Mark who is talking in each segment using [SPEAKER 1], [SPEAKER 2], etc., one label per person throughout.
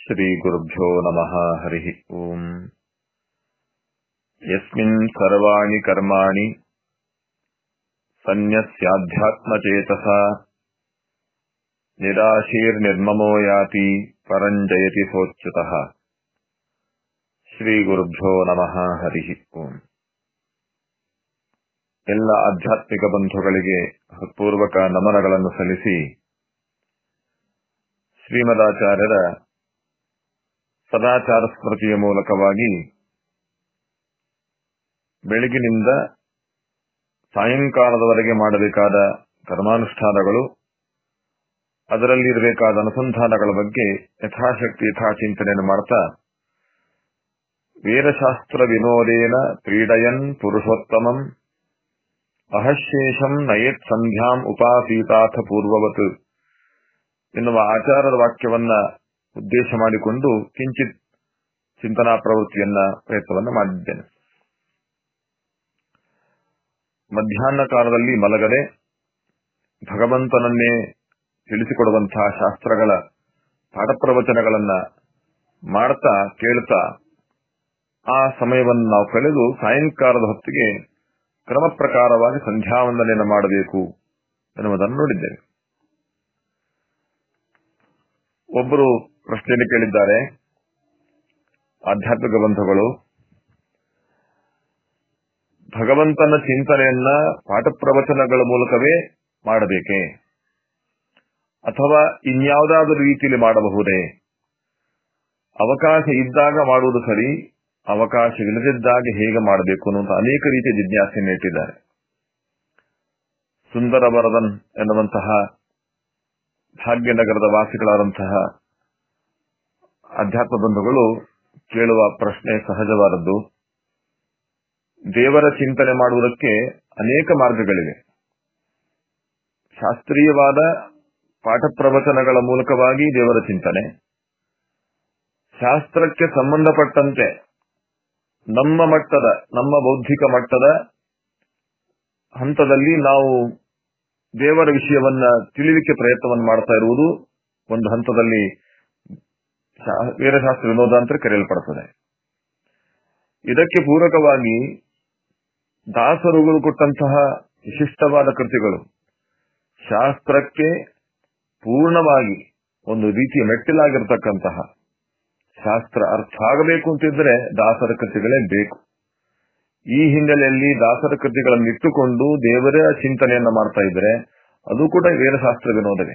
[SPEAKER 1] श्रीगुरुभ्यो नमः हरिः ओम् यस्मिन् सर्वाणि कर्माणि सन्न्यस्याध्यात्मचेतसा निराशीर्निर्ममो याति परम् जयति सोच्युतः ಶ್ರೀಗುರುಭ್ಯೋ ನಮಃ ಹರಿ ಓಂ ಎಲ್ಲ ಆಧ್ಯಾತ್ಮಿಕ ಬಂಧುಗಳಿಗೆ ಹೃತ್ಪೂರ್ವಕ ನಮನಗಳನ್ನು ಸಲ್ಲಿಸಿ ಶ್ರೀಮದಾಚಾರ್ಯರ ಸದಾಚಾರ ಸ್ಮೃತಿಯ ಮೂಲಕವಾಗಿ ಬೆಳಗಿನಿಂದ ಸಾಯಂಕಾಲದವರೆಗೆ ಮಾಡಬೇಕಾದ ಕರ್ಮಾನುಷ್ಠಾನಗಳು ಅದರಲ್ಲಿ ಇರಬೇಕಾದ ಅನುಸಂಧಾನಗಳ ಬಗ್ಗೆ ಯಥಾಶಕ್ತಿ ಯಥಾಚಿಂತನೆಯನ್ನು ಮಾಡ್ತಾ ವೇದಶಾಸ್ತ್ರ ವಿನೋದೇನ ಕ್ರೀಡಯನ್ ಪುರುಷೋತ್ತಮಂ ಅಹಶೇಷಂ ನಯೇತ್ ಸಂಧ್ಯಾಂ ಉಪಾಸೀತಾಥ ಪೂರ್ವವತ್ ಎನ್ನುವ ಆಚಾರದ ವಾಕ್ಯವನ್ನ ಉದ್ದೇಶ ಮಾಡಿಕೊಂಡು ಕಿಂಚಿತ್ ಚಿಂತನಾ ಪ್ರವೃತ್ತಿಯನ್ನ ಪ್ರಯತ್ನವನ್ನ ಮಾಡಿದ್ದೇನೆ ಮಧ್ಯಾಹ್ನ ಕಾಲದಲ್ಲಿ ಮಲಗದೆ ಭಗವಂತನನ್ನೇ ತಿಳಿಸಿಕೊಡುವಂತಹ ಶಾಸ್ತ್ರಗಳ ಪಾಠ ಪ್ರವಚನಗಳನ್ನ ಮಾಡ್ತಾ ಕೇಳ್ತಾ ಆ ಸಮಯವನ್ನು ನಾವು ಕಳೆದು ಸಾಯಂಕಾಲದ ಹೊತ್ತಿಗೆ ಕ್ರಮ ಪ್ರಕಾರವಾಗಿ ಸಂಧ್ಯಾವಂದನೆಯನ್ನು ಮಾಡಬೇಕು ಎನ್ನುವುದನ್ನು ನೋಡಿದ್ದೇವೆ ಒಬ್ಬರು ಪ್ರಶ್ನೆಯನ್ನು ಕೇಳಿದ್ದಾರೆ ಆಧ್ಯಾತ್ಮಿಕ ಬಂಧುಗಳು ಭಗವಂತನ ಚಿಂತನೆಯನ್ನ ಪಾಠ ಪ್ರವಚನಗಳ ಮೂಲಕವೇ ಮಾಡಬೇಕೇ ಅಥವಾ ಇನ್ಯಾವುದಾದರೂ ರೀತಿಯಲ್ಲಿ ಮಾಡಬಹುದೇ ಅವಕಾಶ ಇದ್ದಾಗ ಮಾಡುವುದು ಸರಿ ಅವಕಾಶವಿಲ್ಲದಿದ್ದಾಗ ಹೇಗೆ ಮಾಡಬೇಕು ಅನ್ನುವಂಥ ಅನೇಕ ರೀತಿಯ ಜಿಜ್ಞಾಸೆಯನ್ನು ಇಟ್ಟಿದ್ದಾರೆ ಸುಂದರ ವರದನ್ ಎನ್ನುವಂತಹ ಭಾಗ್ಯನಗರದ ವಾಸಿಗಳಾದಂತಹ ಅಧ್ಯಾತ್ಮ ಬಂಧುಗಳು ಕೇಳುವ ಪ್ರಶ್ನೆ ಸಹಜವಾದದ್ದು ದೇವರ ಚಿಂತನೆ ಮಾಡುವುದಕ್ಕೆ ಅನೇಕ ಮಾರ್ಗಗಳಿವೆ ಶಾಸ್ತ್ರೀಯವಾದ ಪಾಠ ಪ್ರವಚನಗಳ ಮೂಲಕವಾಗಿ ದೇವರ ಚಿಂತನೆ ಶಾಸ್ತ್ರಕ್ಕೆ ಸಂಬಂಧಪಟ್ಟಂತೆ ನಮ್ಮ ಮಟ್ಟದ ನಮ್ಮ ಬೌದ್ಧಿಕ ಮಟ್ಟದ ಹಂತದಲ್ಲಿ ನಾವು ದೇವರ ವಿಷಯವನ್ನ ತಿಳಿಲಿಕ್ಕೆ ಪ್ರಯತ್ನವನ್ನು ಮಾಡ್ತಾ ಇರುವುದು ಒಂದು ಹಂತದಲ್ಲಿ ವೀರಶಾಸ್ತ್ರ ವಿನೋದ ಅಂತ ಕರೆಯಲ್ಪಡುತ್ತದೆ ಇದಕ್ಕೆ ಪೂರಕವಾಗಿ ದಾಸರುಗಳು ಕೊಟ್ಟಂತಹ ವಿಶಿಷ್ಟವಾದ ಕೃತಿಗಳು ಶಾಸ್ತ್ರಕ್ಕೆ ಪೂರ್ಣವಾಗಿ ಒಂದು ರೀತಿಯ ಮೆಟ್ಟಿಲಾಗಿರ್ತಕ್ಕಂತಹ ಶಾಸ್ತ್ರ ಅರ್ಥ ಆಗಬೇಕು ಅಂತಿದ್ರೆ ದಾಸರ ಕೃತಿಗಳೇ ಬೇಕು ಈ ಹಿನ್ನೆಲೆಯಲ್ಲಿ ದಾಸರ ಕೃತಿಗಳನ್ನು ಇಟ್ಟುಕೊಂಡು ದೇವರ ಚಿಂತನೆಯನ್ನ ಮಾಡ್ತಾ ಇದ್ರೆ ಅದು ಕೂಡ ವೇದಶಾಸ್ತ್ರ ವಿನೋದವೇ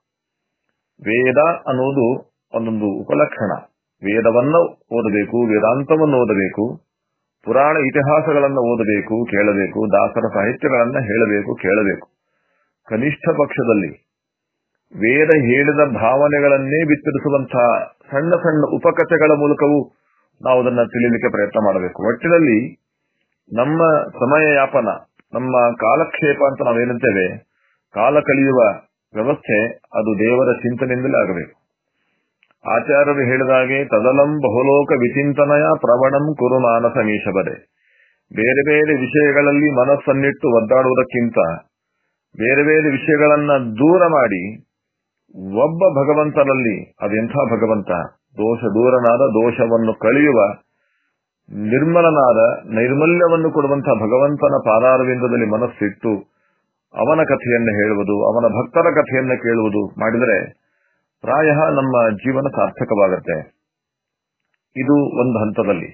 [SPEAKER 1] ವೇದ ಅನ್ನೋದು ಒಂದೊಂದು ಉಪಲಕ್ಷಣ ವೇದವನ್ನ ಓದಬೇಕು ವೇದಾಂತವನ್ನು ಓದಬೇಕು ಪುರಾಣ ಇತಿಹಾಸಗಳನ್ನ ಓದಬೇಕು ಕೇಳಬೇಕು ದಾಸರ ಸಾಹಿತ್ಯಗಳನ್ನ ಹೇಳಬೇಕು ಕೇಳಬೇಕು ಕನಿಷ್ಠ ಪಕ್ಷದಲ್ಲಿ ವೇದ ಹೇಳಿದ ಭಾವನೆಗಳನ್ನೇ ಬಿತ್ತರಿಸುವಂತಹ ಸಣ್ಣ ಸಣ್ಣ ಉಪಕಥೆಗಳ ಮೂಲಕವೂ ನಾವು ಅದನ್ನ ತಿಳಿಯಲಿಕ್ಕೆ ಪ್ರಯತ್ನ ಮಾಡಬೇಕು ಒಟ್ಟಿನಲ್ಲಿ ನಮ್ಮ ಸಮಯ ಯಾಪನ ನಮ್ಮ ಕಾಲಕ್ಷೇಪ ಅಂತ ನಾವೇನಂತೇವೆ ಕಾಲ ಕಳೆಯುವ ವ್ಯವಸ್ಥೆ ಅದು ದೇವರ ಚಿಂತನೆಯಿಂದಲೇ ಆಗಬೇಕು ಆಚಾರ್ಯರು ಹೇಳಿದಾಗೆ ತದಲಂ ಬಹುಲೋಕ ವಿಚಿಂತನಯ ಪ್ರವಣಂ ಕುರು ಮಾನಸ ಮೀಶಬರೆ ಬೇರೆ ಬೇರೆ ವಿಷಯಗಳಲ್ಲಿ ಮನಸ್ಸನ್ನಿಟ್ಟು ಒದ್ದಾಡುವುದಕ್ಕಿಂತ ಬೇರೆ ಬೇರೆ ವಿಷಯಗಳನ್ನ ದೂರ ಮಾಡಿ ಒಬ್ಬ ಭಗವಂತನಲ್ಲಿ ಅದೆಂಥ ಭಗವಂತ ದೋಷ ದೂರನಾದ ದೋಷವನ್ನು ಕಳೆಯುವ ನಿರ್ಮಲನಾದ ನೈರ್ಮಲ್ಯವನ್ನು ಕೊಡುವಂತಹ ಭಗವಂತನ ಪಾದಾರವಿಂದದಲ್ಲಿ ಮನಸ್ಸಿಟ್ಟು ಅವನ ಕಥೆಯನ್ನು ಹೇಳುವುದು ಅವನ ಭಕ್ತರ ಕಥೆಯನ್ನು ಕೇಳುವುದು ಮಾಡಿದರೆ ಪ್ರಾಯ ನಮ್ಮ ಜೀವನ ಸಾರ್ಥಕವಾಗುತ್ತೆ ಇದು ಒಂದು ಹಂತದಲ್ಲಿ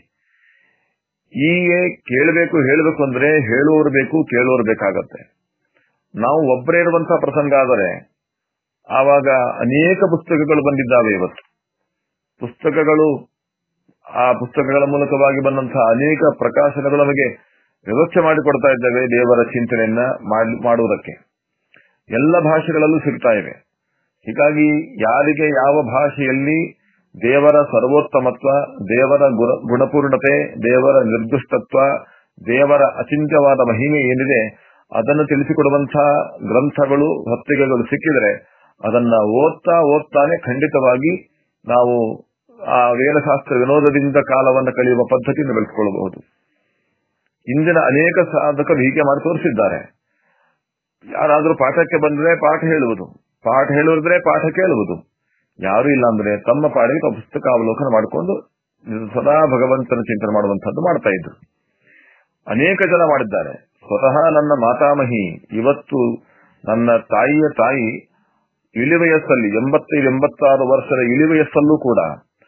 [SPEAKER 1] ಹೀಗೆ ಕೇಳಬೇಕು ಹೇಳಬೇಕು ಅಂದ್ರೆ ಹೇಳುವವರು ಬೇಕು ಕೇಳುವವರು ಬೇಕಾಗತ್ತೆ ನಾವು ಒಬ್ಬರೇ ಇರುವಂತಹ ಪ್ರಸಂಗ ಆದರೆ ಆವಾಗ ಅನೇಕ ಪುಸ್ತಕಗಳು ಬಂದಿದ್ದಾವೆ ಇವತ್ತು ಪುಸ್ತಕಗಳು ಆ ಪುಸ್ತಕಗಳ ಮೂಲಕವಾಗಿ ಬಂದಂತಹ ಅನೇಕ ಪ್ರಕಾಶನಗಳು ನಮಗೆ ವ್ಯವಸ್ಥೆ ಮಾಡಿಕೊಡ್ತಾ ಇದ್ದೇವೆ ದೇವರ ಚಿಂತನೆಯನ್ನ ಮಾಡುವುದಕ್ಕೆ ಎಲ್ಲ ಭಾಷೆಗಳಲ್ಲೂ ಸಿಗ್ತಾ ಇವೆ ಹೀಗಾಗಿ ಯಾರಿಗೆ ಯಾವ ಭಾಷೆಯಲ್ಲಿ ದೇವರ ಸರ್ವೋತ್ತಮತ್ವ ದೇವರ ಗುಣಪೂರ್ಣತೆ ದೇವರ ನಿರ್ದುಷ್ಟತ್ವ ದೇವರ ಅಚಿಂತ್ಯವಾದ ಮಹಿಮೆ ಏನಿದೆ ಅದನ್ನು ತಿಳಿಸಿಕೊಡುವಂತಹ ಗ್ರಂಥಗಳು ಹೊತ್ತಿಗೆಗಳು ಸಿಕ್ಕಿದರೆ ಅದನ್ನ ಓದ್ತಾ ಓದ್ತಾನೆ ಖಂಡಿತವಾಗಿ ನಾವು ಆ ವೇದಶಾಸ್ತ್ರ ವಿನೋದದಿಂದ ಕಾಲವನ್ನು ಕಳೆಯುವ ಪದ್ಧತಿಯನ್ನು ಬೆಳೆಸಿಕೊಳ್ಳಬಹುದು ಇಂದಿನ ಅನೇಕ ಸಾಧಕರು ಹೀಗೆ ಮಾಡಿ ತೋರಿಸಿದ್ದಾರೆ ಯಾರಾದರೂ ಪಾಠಕ್ಕೆ ಬಂದ್ರೆ ಪಾಠ ಹೇಳುವುದು ಪಾಠ ಹೇಳುವುದ್ರೆ ಪಾಠ ಕೇಳುವುದು ಯಾರು ಇಲ್ಲ ಅಂದ್ರೆ ತಮ್ಮ ಪಾಡಿಗೆ ತಾವು ಪುಸ್ತಕ ಅವಲೋಕನ ಮಾಡಿಕೊಂಡು ಸದಾ ಭಗವಂತನ ಚಿಂತನೆ ಮಾಡುವಂತಹದ್ದು ಮಾಡ್ತಾ ಇದ್ರು ಅನೇಕ ಜನ ಮಾಡಿದ್ದಾರೆ ಸ್ವತಃ ನನ್ನ ಮಾತಾಮಹಿ ಇವತ್ತು ನನ್ನ ತಾಯಿಯ ತಾಯಿ ಇಳಿವಯಸ್ಸಲ್ಲಿ ಎಂಬತ್ತೈದು ಎಂಬತ್ತಾರು ವರ್ಷದ ಇಳಿವಯಸ್ಸಲ್ಲೂ ಕೂಡ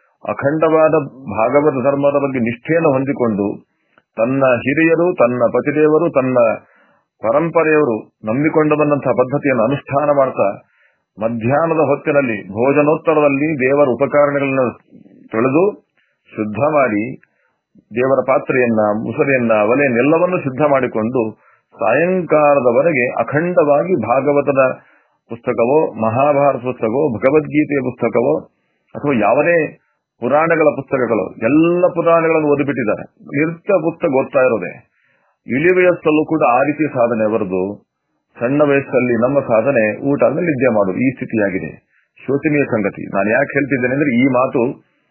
[SPEAKER 1] ಅಖಂಡವಾದ ಭಾಗವತ ಧರ್ಮದ ಬಗ್ಗೆ ನಿಷ್ಠೆಯನ್ನು ಹೊಂದಿಕೊಂಡು ತನ್ನ ಹಿರಿಯರು ತನ್ನ ಪತಿದೇವರು ತನ್ನ ಪರಂಪರೆಯವರು ನಂಬಿಕೊಂಡು ಬಂದಂತಹ ಪದ್ಧತಿಯನ್ನು ಅನುಷ್ಠಾನ ಮಾಡ್ತಾ ಮಧ್ಯಾಹ್ನದ ಹೊತ್ತಿನಲ್ಲಿ ಭೋಜನೋತ್ತರದಲ್ಲಿ ದೇವರ ಉಪಕರಣಗಳನ್ನು ತೊಳೆದು ಶುದ್ಧ ಮಾಡಿ ದೇವರ ಪಾತ್ರೆಯನ್ನ ಮುಸರೆಯನ್ನ ಒಲೆಯನ್ನೆಲ್ಲವನ್ನು ಶುದ್ಧ ಮಾಡಿಕೊಂಡು ಸಾಯಂಕಾಲದವರೆಗೆ ಅಖಂಡವಾಗಿ ಭಾಗವತದ ಪುಸ್ತಕವೋ ಮಹಾಭಾರತ ಪುಸ್ತಕವೋ ಭಗವದ್ಗೀತೆಯ ಪುಸ್ತಕವೋ ಅಥವಾ ಯಾವುದೇ ಪುರಾಣಗಳ ಪುಸ್ತಕಗಳು ಎಲ್ಲ ಪುರಾಣಗಳನ್ನು ಓದಿಬಿಟ್ಟಿದ್ದಾರೆ ನಿತ್ಯ ಪುಸ್ತಕ ಓದ್ತಾ ಇರೋದೆ ಇಳಿ ವಯಸ್ಸಲ್ಲೂ ಕೂಡ ಆ ರೀತಿ ಸಾಧನೆ ಬರೆದು ಸಣ್ಣ ವಯಸ್ಸಲ್ಲಿ ನಮ್ಮ ಸಾಧನೆ ಊಟ ಆದ್ಮೇಲೆ ನಿದ್ದೆ ಮಾಡು ಈ ಸ್ಥಿತಿಯಾಗಿದೆ ಶೋಚನೀಯ ಸಂಗತಿ ನಾನು ಯಾಕೆ ಹೇಳ್ತಿದ್ದೇನೆ ಅಂದ್ರೆ ಈ ಮಾತು